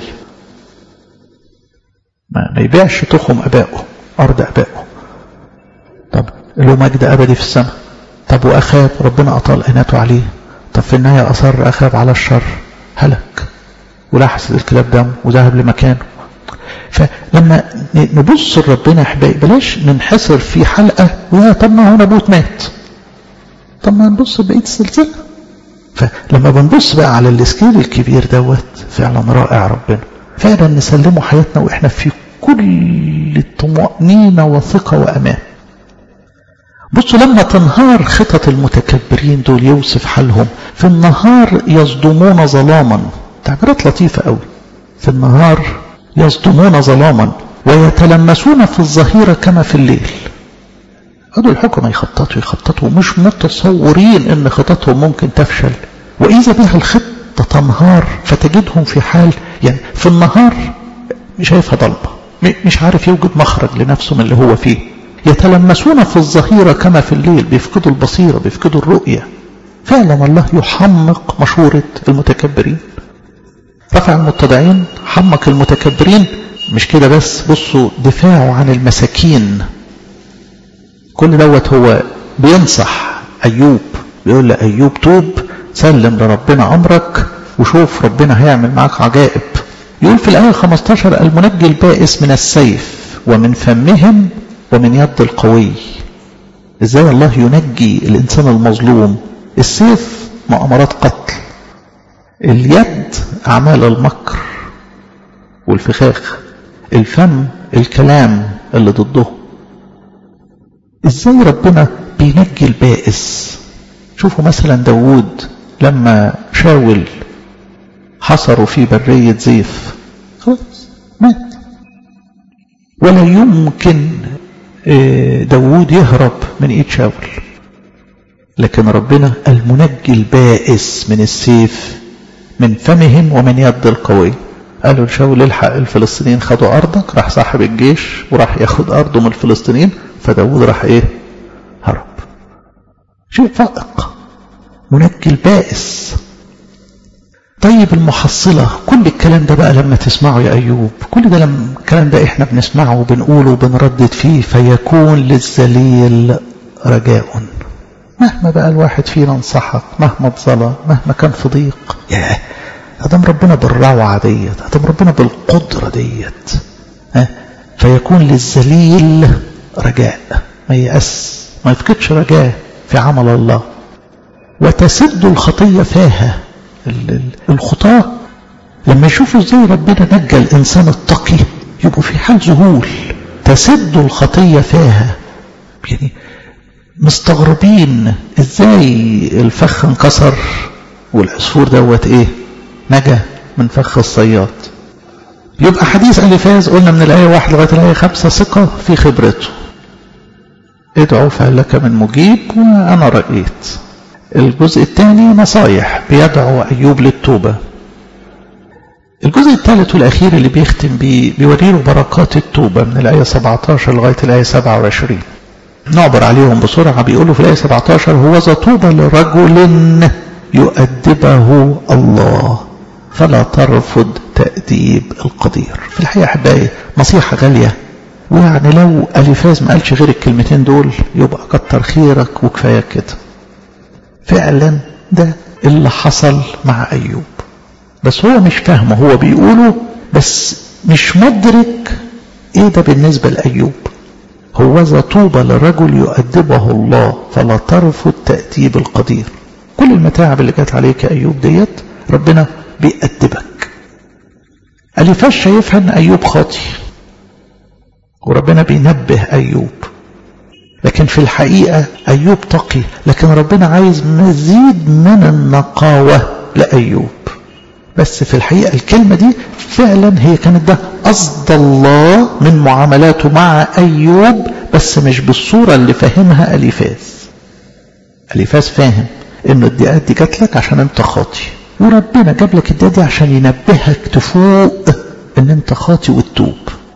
ما, ما يبيعش تخم أبائه أرض أبائه طب له مجد أبدي في السماء طب وأخاب ربنا أطال عيناته عليه طب في النهاية أصر أخاب على الشر هلك ولحس الكلاب دم وذهب لمكانه فلما نبص لربنا احبائي بلاش ننحصر في حلقة ويا طب ما هو نبوت مات طب ما نبص بقية السلسلة فلما بنبص بقى على السكيل الكبير دوت فعلا رائع ربنا فعلا نسلمه حياتنا واحنا في كل الطمأنينة وثقة وأمان بصوا لما تنهار خطط المتكبرين دول يوصف حالهم في النهار يصدمون ظلاما تعبيرات لطيفة قوي في النهار يصدمون ظلاما ويتلمسون في الظهيرة كما في الليل هذول الحكمة يخططوا يخططوا مش متصورين ان خططهم ممكن تفشل وإذا بها الخطة تنهار فتجدهم في حال يعني في النهار شايفها ضلمة مش عارف يوجد مخرج لنفسه من اللي هو فيه يتلمسون في الظهيرة كما في الليل بيفقدوا البصيرة بيفقدوا الرؤية فعلا الله يحمق مشورة المتكبرين رفع المتضعين حمق المتكبرين مش كده بس بصوا دفاعه عن المساكين كل دوت هو بينصح أيوب بيقول لأيوب توب سلم لربنا أمرك وشوف ربنا هيعمل معاك عجائب يقول في الآية 15 المنجي البائس من السيف ومن فمهم ومن يد القوي ازاي الله ينجي الإنسان المظلوم السيف مؤامرات قتل اليد أعمال المكر والفخاخ الفم الكلام اللي ضده ازاي ربنا بينجي البائس شوفوا مثلا داود لما شاول حصروا في برية زيف خلاص مات ولا يمكن داود يهرب من ايد شاول لكن ربنا المنجي البائس من السيف من فمهم ومن يد القوي قالوا لشاول الحق الفلسطينيين خدوا ارضك راح صاحب الجيش وراح ياخد ارضه من الفلسطينيين فداود راح ايه هرب شيء فائق منجي البائس طيب المحصلة كل الكلام ده بقى لما تسمعه يا أيوب كل ده لما الكلام ده إحنا بنسمعه وبنقوله وبنردد فيه فيكون للذليل رجاء مهما بقى الواحد فينا انصحك مهما اتظلم مهما كان في ضيق ياه ادم ربنا بالروعة ديت ادم ربنا بالقدرة ديت ها فيكون للذليل رجاء ما يأس ما يفقدش رجاء في عمل الله وتسد الخطية فاها الخطاة لما يشوفوا ازاي ربنا نجى الانسان التقي يبقوا في حال ذهول تسد الخطية فاها يعني مستغربين ازاي الفخ انكسر والعصفور دوت ايه نجا من فخ الصياد يبقى حديث الفاز قلنا من الايه واحد لغايه الايه خمسه ثقه في خبرته ادعوا فهل لك من مجيب وانا رايت الجزء الثاني نصايح بيدعو أيوب للتوبة الجزء الثالث والأخير اللي بيختم بيه بيوريله بركات التوبة من الآية 17 لغاية الآية 27 نعبر عليهم بسرعة بيقولوا في الآية 17 هو ذا طوبى لرجل يؤدبه الله فلا ترفض تأديب القدير في الحقيقة أحبائي نصيحة غالية ويعني لو أليفاز ما قالش غير الكلمتين دول يبقى كتر خيرك وكفاية كده فعلا ده اللي حصل مع أيوب بس هو مش فاهمه هو بيقوله بس مش مدرك ايه ده بالنسبة لأيوب هو ذا طوبى لرجل يؤدبه الله فلا ترفض تأديب القدير كل المتاعب اللي جت عليك يا أيوب ديت ربنا بيأدبك أليفاش شايفها أن أيوب خاطي وربنا بينبه أيوب لكن في الحقيقة أيوب تقي لكن ربنا عايز مزيد من النقاوة لأيوب بس في الحقيقة الكلمة دي فعلا هي كانت ده قصد الله من معاملاته مع أيوب بس مش بالصورة اللي فاهمها أليفاز أليفاز فاهم إنه الدقات دي جات لك عشان أنت خاطي وربنا جاب لك الدقات دي عشان ينبهك تفوق ان انت خاطي وتتوب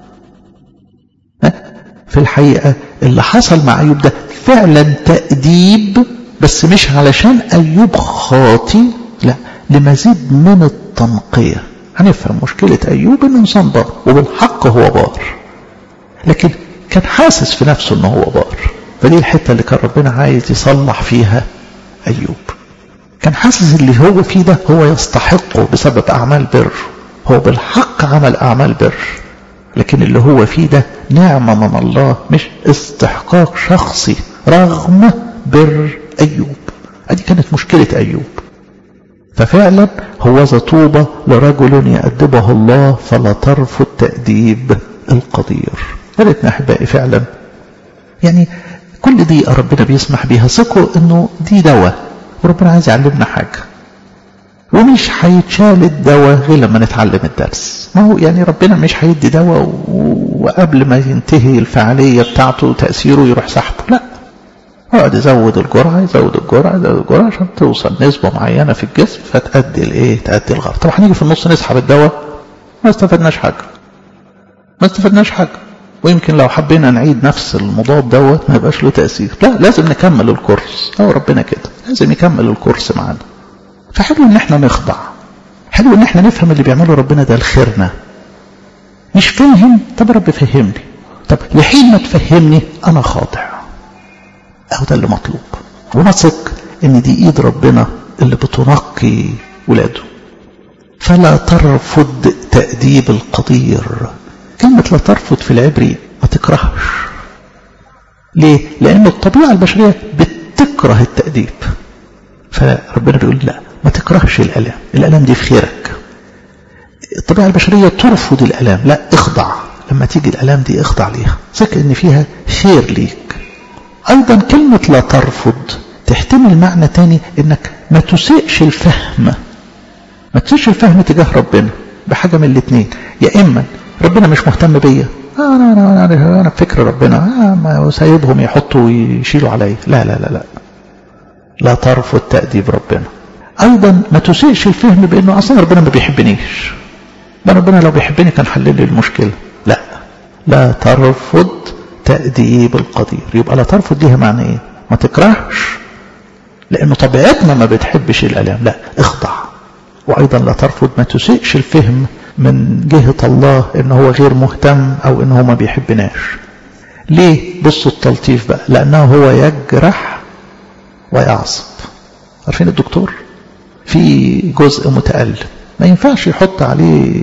في الحقيقة اللي حصل مع أيوب ده فعلا تأديب بس مش علشان أيوب خاطي لا لمزيد من التنقية هنفهم مشكلة أيوب إنه إنسان بار وبالحق هو بار لكن كان حاسس في نفسه إنه هو بار فدي الحتة اللي كان ربنا عايز يصلح فيها أيوب كان حاسس اللي هو فيه ده هو يستحقه بسبب أعمال بر هو بالحق عمل أعمال بر لكن اللي هو فيه ده نعمة من الله مش استحقاق شخصي رغم بر أيوب هذه كانت مشكلة أيوب ففعلا هو طوبى لرجل يأدبه الله فلا ترفض تأديب القدير يا ريتنا أحبائي فعلا يعني كل دي ربنا بيسمح بيها ثقوا انه دي دواء وربنا عايز يعلمنا حاجه ومش هيتشال الدواء غير لما نتعلم الدرس ما هو يعني ربنا مش هيدي دواء وقبل ما ينتهي الفعالية بتاعته وتأثيره يروح سحبه لا يقعد يزود الجرعة يزود الجرعة يزود الجرعة عشان توصل نسبة معينة في الجسم فتأدي الايه تأدي الغرض طب هنيجي في النص نسحب الدواء ما استفدناش حاجة ما استفدناش حاجة ويمكن لو حبينا نعيد نفس المضاد دوت ما يبقاش له تأثير لا لازم نكمل الكورس هو ربنا كده لازم يكمل الكورس معانا فحلو ان احنا نخضع حلو ان احنا نفهم اللي بيعمله ربنا ده لخيرنا مش فاهم طب رب فهمني طب لحين ما تفهمني انا خاضع اهو ده اللي مطلوب ونثق ان دي ايد ربنا اللي بتنقي ولاده فلا ترفض تأديب القدير كلمة لا ترفض في العبري ما تكرهش ليه؟ لأن الطبيعة البشرية بتكره التأديب فربنا بيقول لا ما تكرهش الألام الألام دي في خيرك الطبيعة البشرية ترفض الألام لا اخضع لما تيجي الألام دي اخضع ليها ثق ان فيها خير ليك أيضا كلمة لا ترفض تحتمل معنى تاني انك ما تسيئش الفهم ما تسيئش الفهم تجاه ربنا بحاجة من الاثنين يا إما ربنا مش مهتم بيا أنا أنا أنا أنا بفكر ربنا آه ما سايبهم يحطوا ويشيلوا عليا لا لا لا لا لا ترفض تأديب ربنا أيضا ما تسيئش الفهم بأنه أصلا ربنا ما بيحبنيش ده ربنا لو بيحبني كان حلل لي المشكلة لا لا ترفض تأديب القدير يبقى لا ترفض ليها معنى ايه ما تكرهش لأنه طبيعتنا ما بتحبش الألام لا اخضع وأيضا لا ترفض ما تسيئش الفهم من جهة الله ان هو غير مهتم او ان هو ما بيحبناش ليه بصوا التلطيف بقى لانه هو يجرح ويعصب عارفين الدكتور في جزء متألم ما ينفعش يحط عليه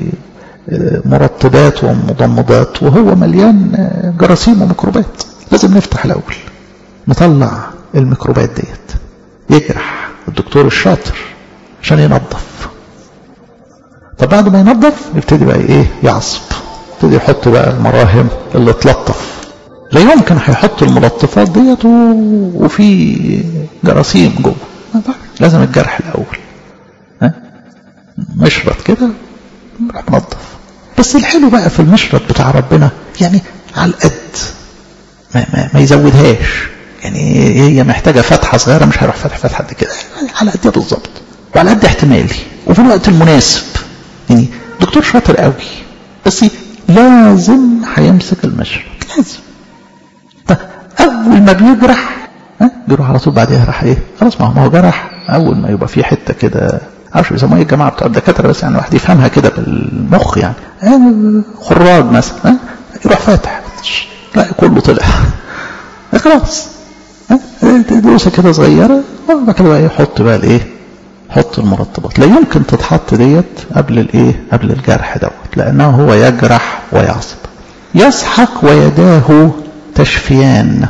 مرطبات ومضمضات وهو مليان جراثيم وميكروبات لازم نفتح الاول نطلع الميكروبات ديت يجرح الدكتور الشاطر عشان ينظف طب بعد ما ينظف يبتدي بقى ايه يعصب يبتدي يحط بقى المراهم اللي تلطف لا يمكن هيحط الملطفات ديت وفي جراثيم جوه لازم الجرح الاول ها مشرط كده راح منظف بس الحلو بقى في المشرط بتاع ربنا يعني على القد ما, ما, ما يزودهاش يعني هي محتاجة فتحة صغيرة مش هيروح فتح فتحة قد كده على قد بالظبط وعلى قد احتمالي وفي الوقت المناسب يعني دكتور شاطر قوي بس لازم هيمسك المشرط لازم اول ما بيجرح ها بيروح على طول بعدها راح ايه خلاص ما هو جرح اول ما يبقى في حته كده عارف بيسموها ايه الجماعه بتوع الدكاتره بس يعني الواحد يفهمها كده بالمخ يعني, يعني خراج مثلا ها يروح فاتح لا كله طلع خلاص دوسه كده صغيره وبعد كده بقى يحط بقى الايه حط المرطبات لا يمكن تتحط ديت قبل الايه قبل الجرح دوت لانه هو يجرح ويعصب يسحق ويداه تشفيان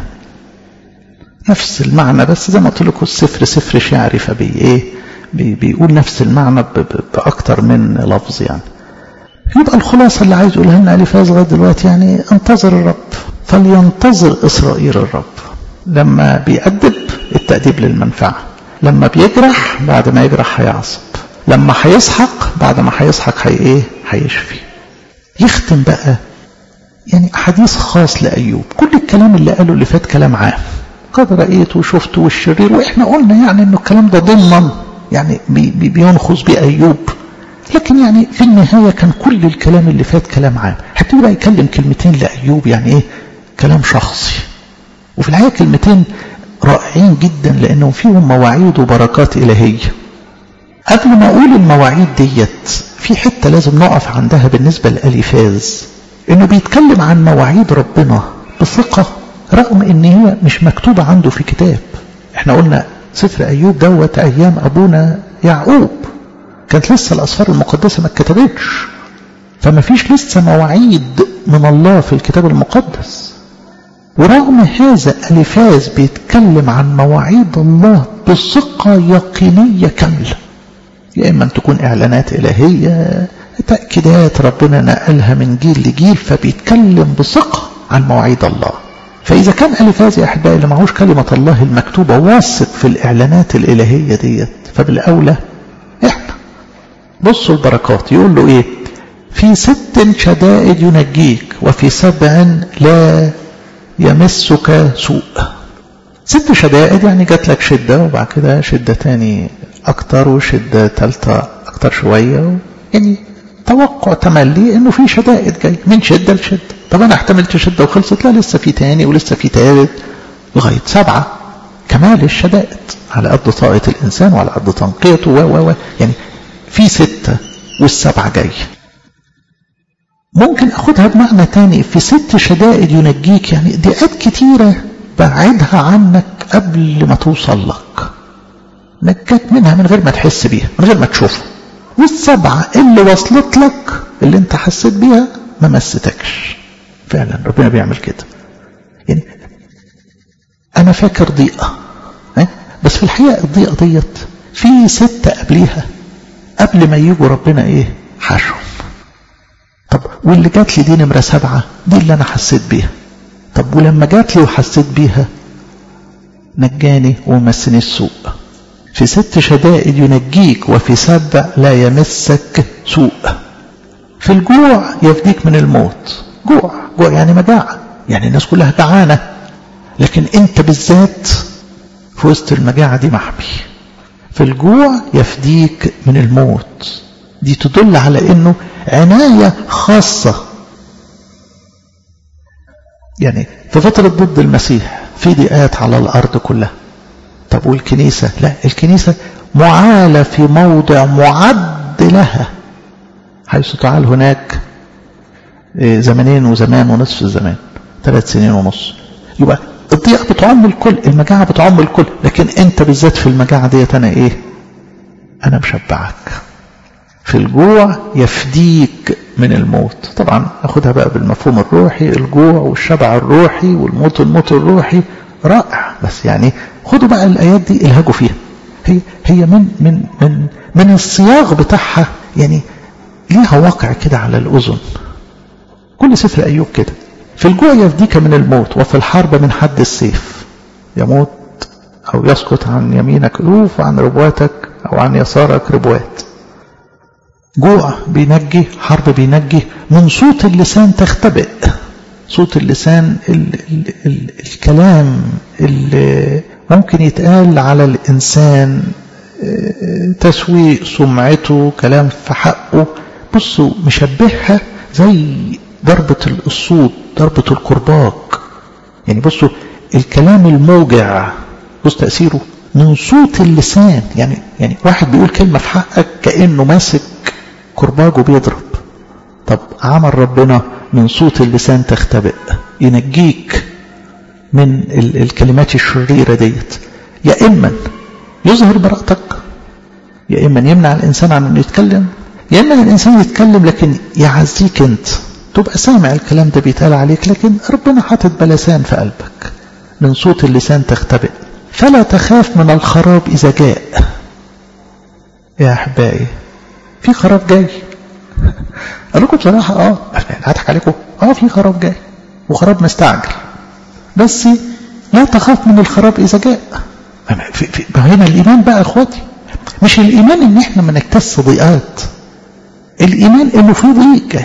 نفس المعنى بس زي ما قلت لكم السفر سفر شعري فبي ايه بي بيقول نفس المعنى باكتر من لفظ يعني يبقى الخلاصة اللي عايز يقولها لنا ألف لغاية دلوقتي يعني انتظر الرب فلينتظر إسرائيل الرب لما بيأدب التأديب للمنفعة لما بيجرح بعد ما يجرح هيعصب لما هيسحق بعد ما هيسحق هي ايه هيشفي يختم بقى يعني حديث خاص لأيوب كل الكلام اللي قاله اللي فات كلام عام قد رأيت وشفت والشرير وإحنا قلنا يعني إنه الكلام ده ضمن يعني بي بي بينخذ بأيوب لكن يعني في النهاية كان كل الكلام اللي فات كلام عام هبتدي بقى يكلم كلمتين لأيوب يعني ايه كلام شخصي وفي الحقيقة كلمتين رائعين جدا لأنهم فيهم مواعيد وبركات إلهية قبل ما أقول المواعيد ديت في حتة لازم نقف عندها بالنسبة لأليفاز إنه بيتكلم عن مواعيد ربنا بثقة رغم إن هي مش مكتوبة عنده في كتاب احنا قلنا سفر أيوب دوت أيام أبونا يعقوب كانت لسه الأسفار المقدسة ما اتكتبتش فما فيش لسه مواعيد من الله في الكتاب المقدس ورغم هذا ألفاز بيتكلم عن مواعيد الله بثقة يقينية كاملة يا إما أن تكون إعلانات إلهية تأكيدات ربنا نقلها من جيل لجيل فبيتكلم بثقة عن مواعيد الله فإذا كان ألفاز يا أحبائي اللي معهوش كلمة الله المكتوبة واثق في الإعلانات الإلهية ديت فبالأولى إحنا بصوا البركات يقول له إيه في ست شدائد ينجيك وفي سبع لا يمسك سوء ست شدائد يعني جات لك شدة وبعد كده شدة تاني أكتر وشدة تالتة أكتر شوية يعني توقع تملي إنه في شدائد جاي من شدة لشدة طب أنا احتملت شدة وخلصت لا لسه في تاني ولسه في تالت لغاية سبعة كمال الشدائد على قد طاقة الإنسان وعلى قد تنقيته و و يعني في ستة والسبعة جاي ممكن أخدها بمعنى تاني في ست شدائد ينجيك يعني دقات كتيرة بعدها عنك قبل ما توصل لك نجاك منها من غير ما تحس بيها من غير ما تشوفها والسبعة اللي وصلت لك اللي انت حسيت بيها ما مستكش فعلا ربنا بيعمل كده يعني انا فاكر ضيقة بس في الحقيقة الضيقة ديت في ستة قبليها قبل ما يجوا ربنا ايه حشهم طب واللي جات لي دي نمرة سبعة دي اللي انا حسيت بيها طب ولما جات لي وحسيت بيها نجاني ومسني السوء في ست شدائد ينجيك وفي سبع لا يمسك سوء في الجوع يفديك من الموت جوع جوع يعني مجاعة يعني الناس كلها جعانة لكن انت بالذات في وسط المجاعة دي محمي في الجوع يفديك من الموت دي تدل على انه عناية خاصة يعني في فترة ضد المسيح في ضيقات على الأرض كلها طب والكنيسة لا الكنيسة معالة في موضع معد لها حيث تعال هناك زمنين وزمان ونصف الزمان ثلاث سنين ونص يبقى الضيقة بتعم الكل المجاعة بتعم الكل لكن انت بالذات في المجاعة ديت انا ايه انا مشبعك في الجوع يفديك من الموت طبعا ناخدها بقى بالمفهوم الروحي الجوع والشبع الروحي والموت الموت الروحي رائع بس يعني خدوا بقى الايات دي الهجوا فيها هي هي من من من من الصياغ بتاعها يعني ليها واقع كده على الاذن كل سفر ايوب كده في الجوع يفديك من الموت وفي الحرب من حد السيف يموت او يسقط عن يمينك الوف وعن ربواتك او عن يسارك ربوات جوع بينجي حرب بينجي من صوت اللسان تختبئ صوت اللسان ال ال ال الكلام اللي ممكن يتقال على الإنسان تسويق سمعته كلام في حقه بصوا مشبهها زي ضربة الصوت ضربة الكرباج يعني بصوا الكلام الموجع بص تأثيره من صوت اللسان يعني يعني واحد بيقول كلمة في حقك كأنه ماسك كرباج وبيضرب طب عمل ربنا من صوت اللسان تختبئ ينجيك من الكلمات الشريرة ديت يا إما يظهر براءتك يا إما يمنع الإنسان عن أنه يتكلم يا إما الإنسان يتكلم لكن يعزيك أنت تبقى سامع الكلام ده بيتقال عليك لكن ربنا حاطط بلسان في قلبك من صوت اللسان تختبئ فلا تخاف من الخراب إذا جاء يا أحبائي في خراب جاي أقول لكم بصراحة اه هضحك عليكم اه في خراب جاي وخراب مستعجل بس لا تخاف من الخراب إذا جاء في في هنا الإيمان بقى أخواتي مش الإيمان إن إحنا ما نكتس ضيقات الإيمان إنه في ضيق جاي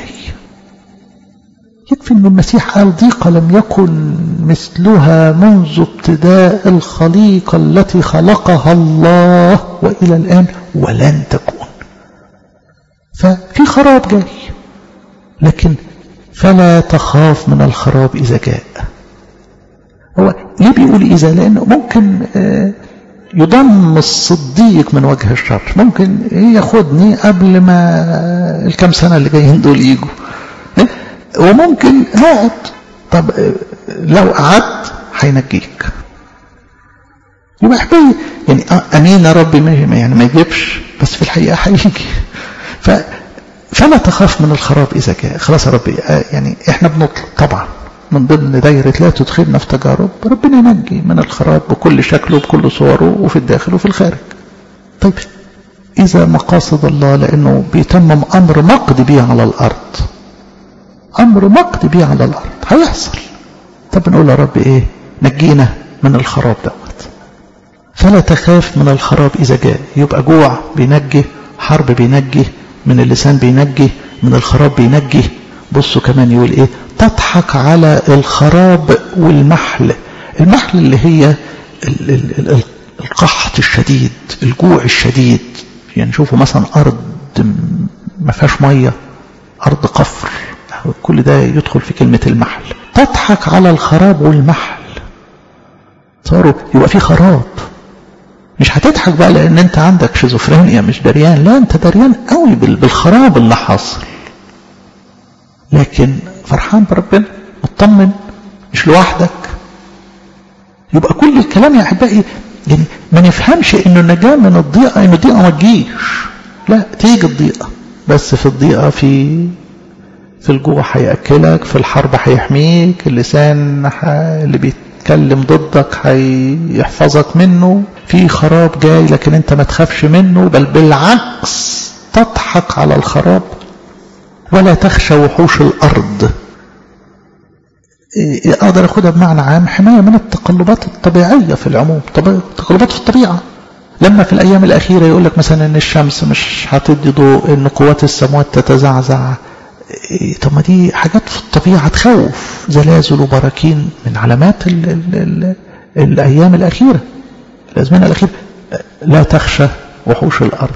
يكفي أن المسيح قال ضيقة لم يكن مثلها منذ ابتداء الخليقة التي خلقها الله وإلى الآن ولن تكون ففي خراب جاي لكن فلا تخاف من الخراب إذا جاء هو ليه بيقول إذا لأنه ممكن يضم الصديق من وجه الشر ممكن ياخدني قبل ما الكام سنة اللي جايين دول يجوا وممكن هقعد طب لو قعدت هينجيك يبقى احبابي يعني امين يا رب يعني ما يجيبش بس في الحقيقه هيجي ف فلا تخاف من الخراب اذا جاء خلاص يا رب يعني احنا بنطلب طبعا من ضمن دايرة لا تدخلنا في تجارب ربنا ينجي من الخراب بكل شكله وبكل صوره وفي الداخل وفي الخارج طيب إذا مقاصد الله لأنه بيتمم أمر مقضي به على الأرض أمر مقضي به على الأرض هيحصل طب نقول يا رب إيه نجينا من الخراب دوت فلا تخاف من الخراب إذا جاء يبقى جوع بينجي حرب بينجي من اللسان بينجي من الخراب بينجي بصوا كمان يقول ايه تضحك على الخراب والمحل المحل اللي هي ال ال ال القحط الشديد الجوع الشديد يعني شوفوا مثلا أرض ما فيهاش مية أرض قفر كل ده يدخل في كلمة المحل تضحك على الخراب والمحل صاروا يبقى في خراب مش هتضحك بقى لان انت عندك شيزوفرينيا مش دريان لا انت دريان قوي بالخراب اللي حاصل لكن فرحان بربنا مطمن مش لوحدك يبقى كل الكلام يا احبائي يعني ما نفهمش انه النجاه من الضيقه انه الضيقه ما تجيش لا تيجي الضيقه بس في الضيقه في في الجوع هياكلك في الحرب هيحميك اللسان اللي بيتكلم ضدك هيحفظك منه في خراب جاي لكن انت ما تخافش منه بل بالعكس تضحك على الخراب ولا تخشى وحوش الأرض أقدر أخدها بمعنى عام حماية من التقلبات الطبيعية في العموم تقلبات في الطبيعة لما في الأيام الأخيرة يقول لك مثلا إن الشمس مش هتدي ضوء إن قوات السماوات تتزعزع طب ما دي حاجات في الطبيعة تخوف زلازل وبراكين من علامات ال ال ال الأيام الأخيرة الأزمنة الأخيرة لا تخشى وحوش الأرض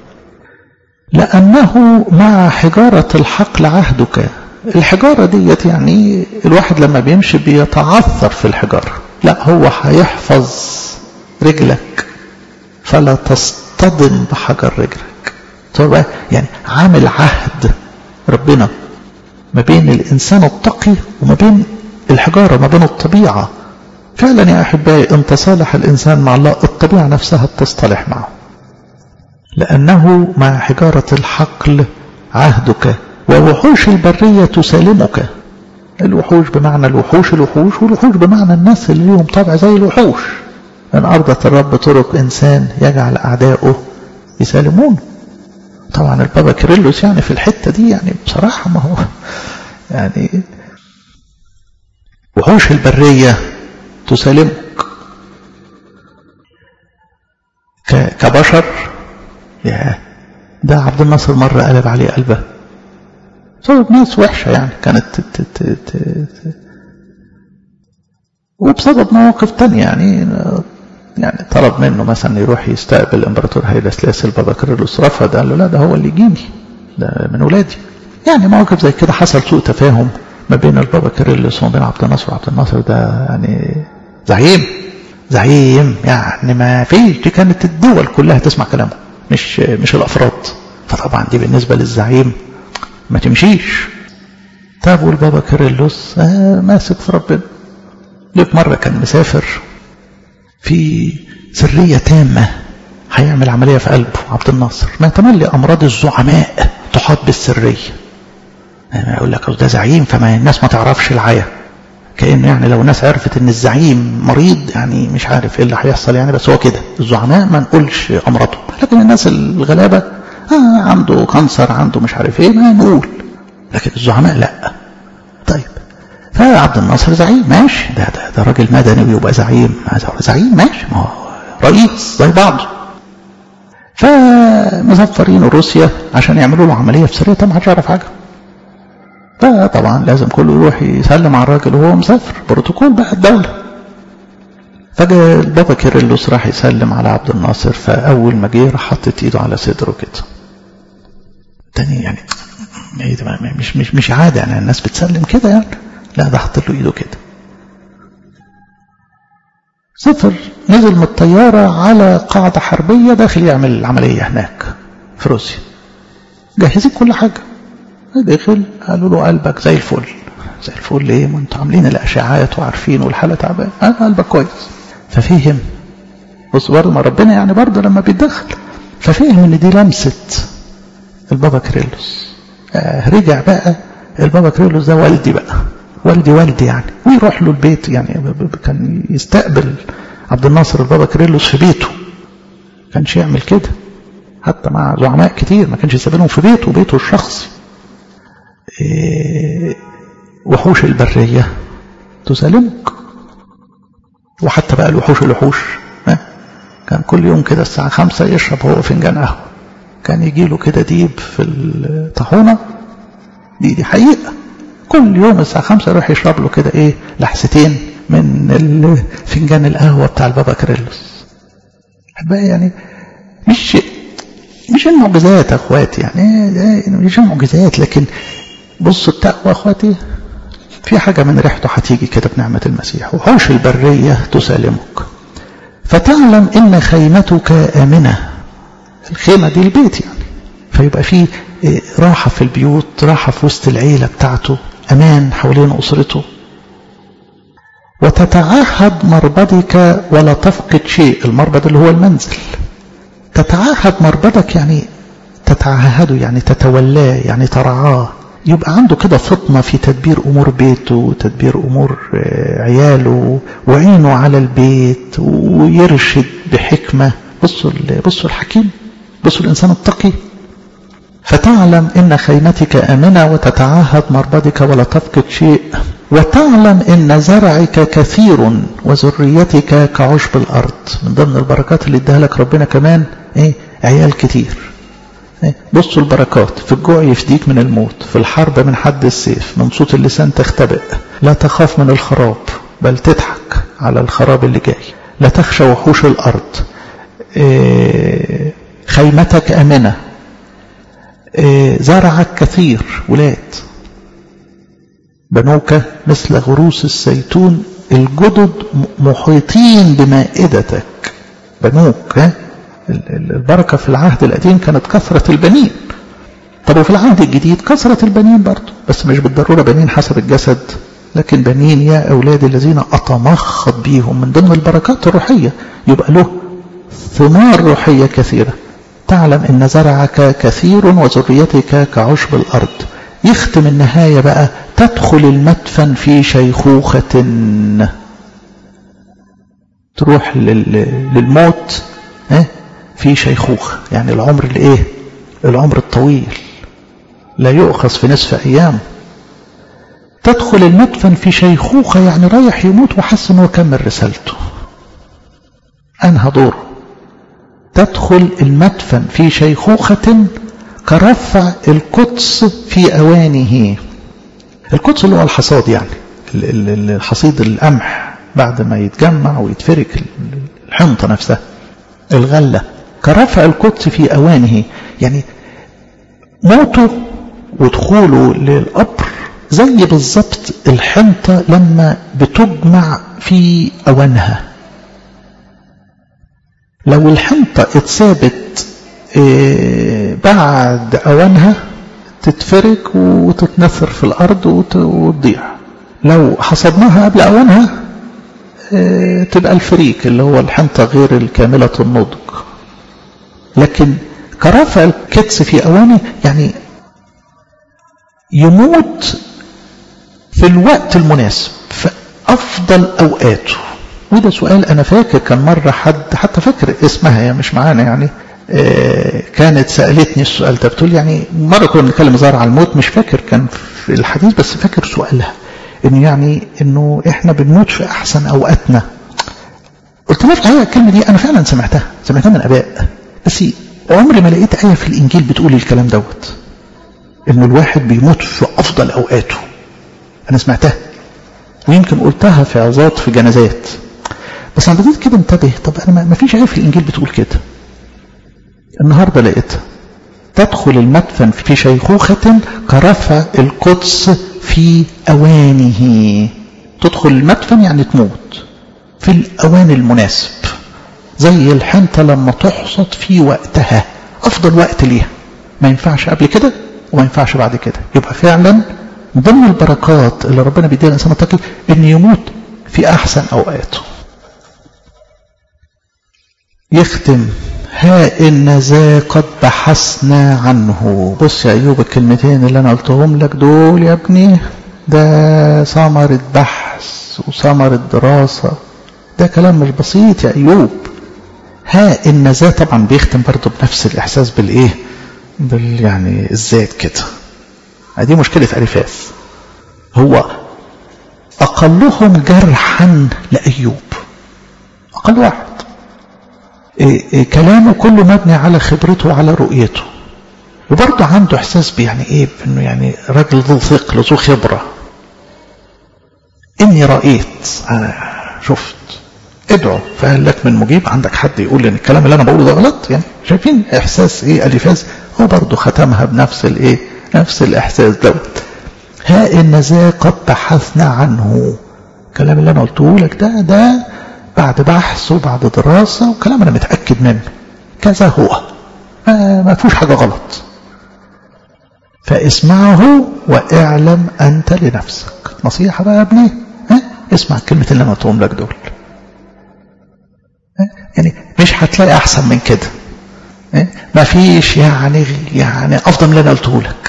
لأنه مع حجارة الحقل عهدك الحجارة ديت يعني الواحد لما بيمشي بيتعثر في الحجارة لا هو هيحفظ رجلك فلا تصطدم بحجر رجلك طبعا يعني عامل عهد ربنا ما بين الإنسان التقي وما بين الحجارة ما بين الطبيعة فعلا يا أحبائي إن تصالح الإنسان مع الله الطبيعة نفسها تصطلح معه لأنه مع حجارة الحقل عهدك ووحوش البرية تسالمك الوحوش بمعنى الوحوش الوحوش والوحوش بمعنى الناس اللي لهم طبع زي الوحوش إن أرضت الرب طرق إنسان يجعل أعداؤه يسالمونه طبعا البابا كيرلس يعني في الحتة دي يعني بصراحة ما هو يعني وحوش البرية تسالمك كبشر يا ده عبد الناصر مرة قلب عليه قلبه بسبب ناس وحشة يعني كانت ت ت ت ت وبسبب مواقف تانية يعني يعني طلب منه مثلا يروح يستقبل الامبراطور هيدا سلاسل بابا كيرلس رفض قال له لا ده هو اللي يجيني ده من ولادي يعني مواقف زي كده حصل سوء تفاهم ما بين البابا كيرلس وما بين عبد الناصر وعبد الناصر ده يعني زعيم زعيم يعني ما فيش دي كانت الدول كلها تسمع كلامه مش مش الافراد فطبعا دي بالنسبه للزعيم ما تمشيش طب والبابا كيرلس آه ماسك في ربنا ليك مره كان مسافر في سريه تامه هيعمل عمليه في قلبه عبد الناصر ما تملي امراض الزعماء تحاط بالسريه يعني يقول لك ده زعيم فما الناس ما تعرفش العيا كأنه يعني لو الناس عرفت ان الزعيم مريض يعني مش عارف ايه اللي هيحصل يعني بس هو كده الزعماء ما نقولش امراضهم لكن الناس الغلابة آه عنده كانسر عنده مش عارف ايه ما نقول لكن الزعماء لا طيب فعبد الناصر زعيم ماشي ده ده, ده راجل مدني ويبقى زعيم زعيم ماشي ما هو رئيس زي بعضه فمزفرين روسيا عشان يعملوا له عمليه في سوريا طبعا ما حدش يعرف حاجه فطبعا لازم كله يروح يسلم على الراجل وهو مسافر بروتوكول بقى الدولة فجاء البابا كيرلس راح يسلم على عبد الناصر فأول ما جه راح حطت ايده على صدره كده تاني يعني مش مش مش عاده يعني الناس بتسلم كده يعني لا ده حط له ايده كده سافر نزل من الطياره على قاعده حربيه داخل يعمل العمليه هناك في روسيا جهزين كل حاجه دخل قالوا له قلبك زي الفل زي الفل ايه ما انتوا عاملين الاشعاعات وعارفين والحاله تعبانه آه قلبك كويس ففهم بص برضه ما ربنا يعني برضه لما بيتدخل ففهم ان دي لمسه البابا كريلوس آه رجع بقى البابا كريلوس ده والدي بقى والدي والدي يعني ويروح له البيت يعني كان يستقبل عبد الناصر البابا كريلوس في بيته كانش يعمل كده حتى مع زعماء كتير ما كانش يستقبلهم في بيته بيته الشخصي إيه وحوش البرية تسالمك وحتى بقى الوحوش الوحوش كان كل يوم كده الساعة خمسة يشرب هو فنجان قهوة كان يجي له كده ديب في الطاحونة دي دي حقيقة كل يوم الساعة خمسة يروح يشرب له كده ايه لحستين من فنجان القهوة بتاع البابا كريلوس بقى يعني مش مش المعجزات يا اخواتي يعني مش المعجزات لكن بصوا التقوى اخواتي في حاجة من ريحته هتيجي كده بنعمة المسيح وحوش البرية تسالمك فتعلم ان خيمتك آمنة الخيمة دي البيت يعني فيبقى في راحة في البيوت راحة في وسط العيلة بتاعته أمان حوالين أسرته وتتعهد مربدك ولا تفقد شيء المربد اللي هو المنزل تتعهد مربدك يعني تتعهده يعني تتولاه يعني ترعاه يبقى عنده كده فطنة في تدبير أمور بيته وتدبير أمور عياله وعينه على البيت ويرشد بحكمة بصوا بصوا الحكيم بصوا الإنسان التقي فتعلم إن خيمتك آمنة وتتعهد مربدك ولا تفقد شيء وتعلم إن زرعك كثير وذريتك كعشب الأرض من ضمن البركات اللي اداها لك ربنا كمان إيه عيال كتير بصوا البركات في الجوع يفديك من الموت في الحرب من حد السيف من صوت اللسان تختبئ لا تخاف من الخراب بل تضحك على الخراب اللي جاي لا تخشى وحوش الأرض خيمتك أمنة زرعك كثير ولاد بنوك مثل غروس الزيتون الجدد محيطين بمائدتك بنوك ها البركة في العهد القديم كانت كثرة البنين طب وفي العهد الجديد كثرة البنين برضه بس مش بالضرورة بنين حسب الجسد لكن بنين يا أولادي الذين أتمخض بيهم من ضمن البركات الروحية يبقى له ثمار روحية كثيرة تعلم ان زرعك كثير وذريتك كعشب الارض يختم النهاية بقى تدخل المدفن في شيخوخة تروح للموت في شيخوخة يعني العمر الايه العمر الطويل لا يؤخذ في نصف ايام تدخل المدفن في شيخوخة يعني رايح يموت وحس انه كمل رسالته انهى دوره تدخل المدفن في شيخوخة كرفع القدس في أوانه القدس اللي هو الحصاد يعني الحصيد القمح بعد ما يتجمع ويتفرك الحنطة نفسها الغلة كرفع القدس في أوانه يعني موته ودخوله للقبر زي بالظبط الحنطة لما بتجمع في أوانها لو الحنطة اتثابت بعد أوانها تتفرك وتتنثر في الأرض وتضيع لو حصدناها قبل أوانها تبقى الفريك اللي هو الحنطة غير الكاملة النضج لكن كرافع الكتس في أوانه يعني يموت في الوقت المناسب في أفضل أوقاته وده سؤال أنا فاكر كان مرة حد حتى فاكر اسمها هي مش معانا يعني آه كانت سألتني السؤال ده بتقول يعني مرة كنا بنتكلم زار على الموت مش فاكر كان في الحديث بس فاكر سؤالها إنه يعني إنه إحنا بنموت في أحسن أوقاتنا قلت لها الحقيقة الكلمة دي أنا فعلا سمعتها سمعتها من آباء بس عمري ما لقيت آية في الإنجيل بتقول الكلام دوت إنه الواحد بيموت في أفضل أوقاته أنا سمعتها ويمكن قلتها في عظات في جنازات بس انا بديت كده انتبه طب انا ما فيش آية في الانجيل بتقول كده النهارده لقيتها تدخل المدفن في شيخوخة كرفع القدس في أوانه تدخل المدفن يعني تموت في الأوان المناسب زي الحنطة لما تحصد في وقتها أفضل وقت ليها ما ينفعش قبل كده وما ينفعش بعد كده يبقى فعلا من ضمن البركات اللي ربنا بيديها الإنسان التقي إن يموت في أحسن أوقاته يختم ها إن ذا قد بحثنا عنه بص يا أيوب الكلمتين اللي أنا قلتهم لك دول يا ابني ده ثمرة بحث وثمرة دراسة ده كلام مش بسيط يا أيوب ها إن ذا طبعا بيختم برضه بنفس الإحساس بالإيه بال يعني الذات كده دي مشكلة أليفاز هو أقلهم جرحا لأيوب أقل واحد إيه إيه كلامه كله مبني على خبرته وعلى رؤيته وبرضه عنده إحساس بيعني إيه بأنه يعني راجل ذو ثقل ذو خبرة إني رأيت أنا شفت ادعو فهل لك من مجيب عندك حد يقول ان الكلام اللي انا بقوله ده غلط يعني شايفين احساس ايه اليفاز هو برضه ختمها بنفس الايه نفس الاحساس دوت ها ان ذا قد بحثنا عنه الكلام اللي انا قلته لك ده ده بعد بحث وبعد دراسه وكلام انا متاكد منه كذا هو ما, ما فيهوش حاجه غلط فاسمعه واعلم انت لنفسك نصيحه بقى يا ابني ها اسمع الكلمه اللي انا قلتهم لك دول يعني مش هتلاقي احسن من كده ما فيش يعني يعني افضل من اللي انا قلته لك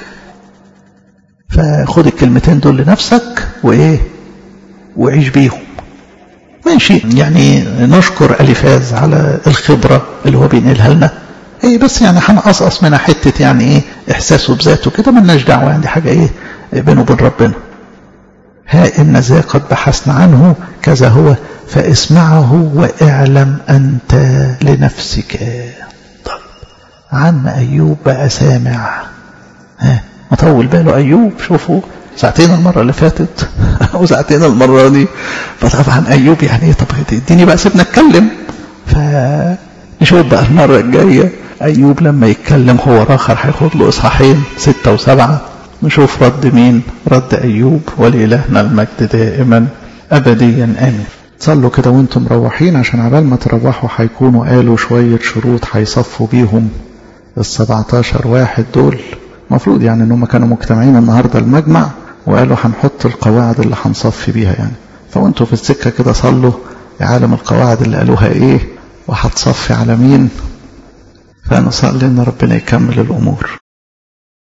فخد الكلمتين دول لنفسك وايه وعيش بيهم ماشي يعني نشكر اليفاز على الخبره اللي هو بينقلها لنا ايه بس يعني هنقصقص منها حته يعني ايه احساسه بذاته كده ملناش دعوه يعني حاجه ايه بينه وبين ربنا ها إن ذا قد بحثنا عنه كذا هو فاسمعه واعلم أنت لنفسك طيب عم أيوب بقى سامع ها مطول باله أيوب شوفوا ساعتين المرة اللي فاتت وساعتين المرة دي فطبعا أيوب يعني طب اديني بقى سيبنا اتكلم فنشوف بقى المرة الجاية أيوب لما يتكلم هو راخر هياخد له إصحاحين ستة وسبعة نشوف رد مين رد أيوب ولإلهنا المجد دائما أبديا آمين صلوا كده وانتم مروحين عشان عبال ما تروحوا هيكونوا قالوا شوية شروط هيصفوا بيهم السبعتاشر واحد دول مفروض يعني انهم كانوا مجتمعين النهاردة المجمع وقالوا هنحط القواعد اللي هنصفي بيها يعني فوانتوا في السكة كده صلوا عالم القواعد اللي قالوها ايه وهتصفي على مين فنصلي ان ربنا يكمل الامور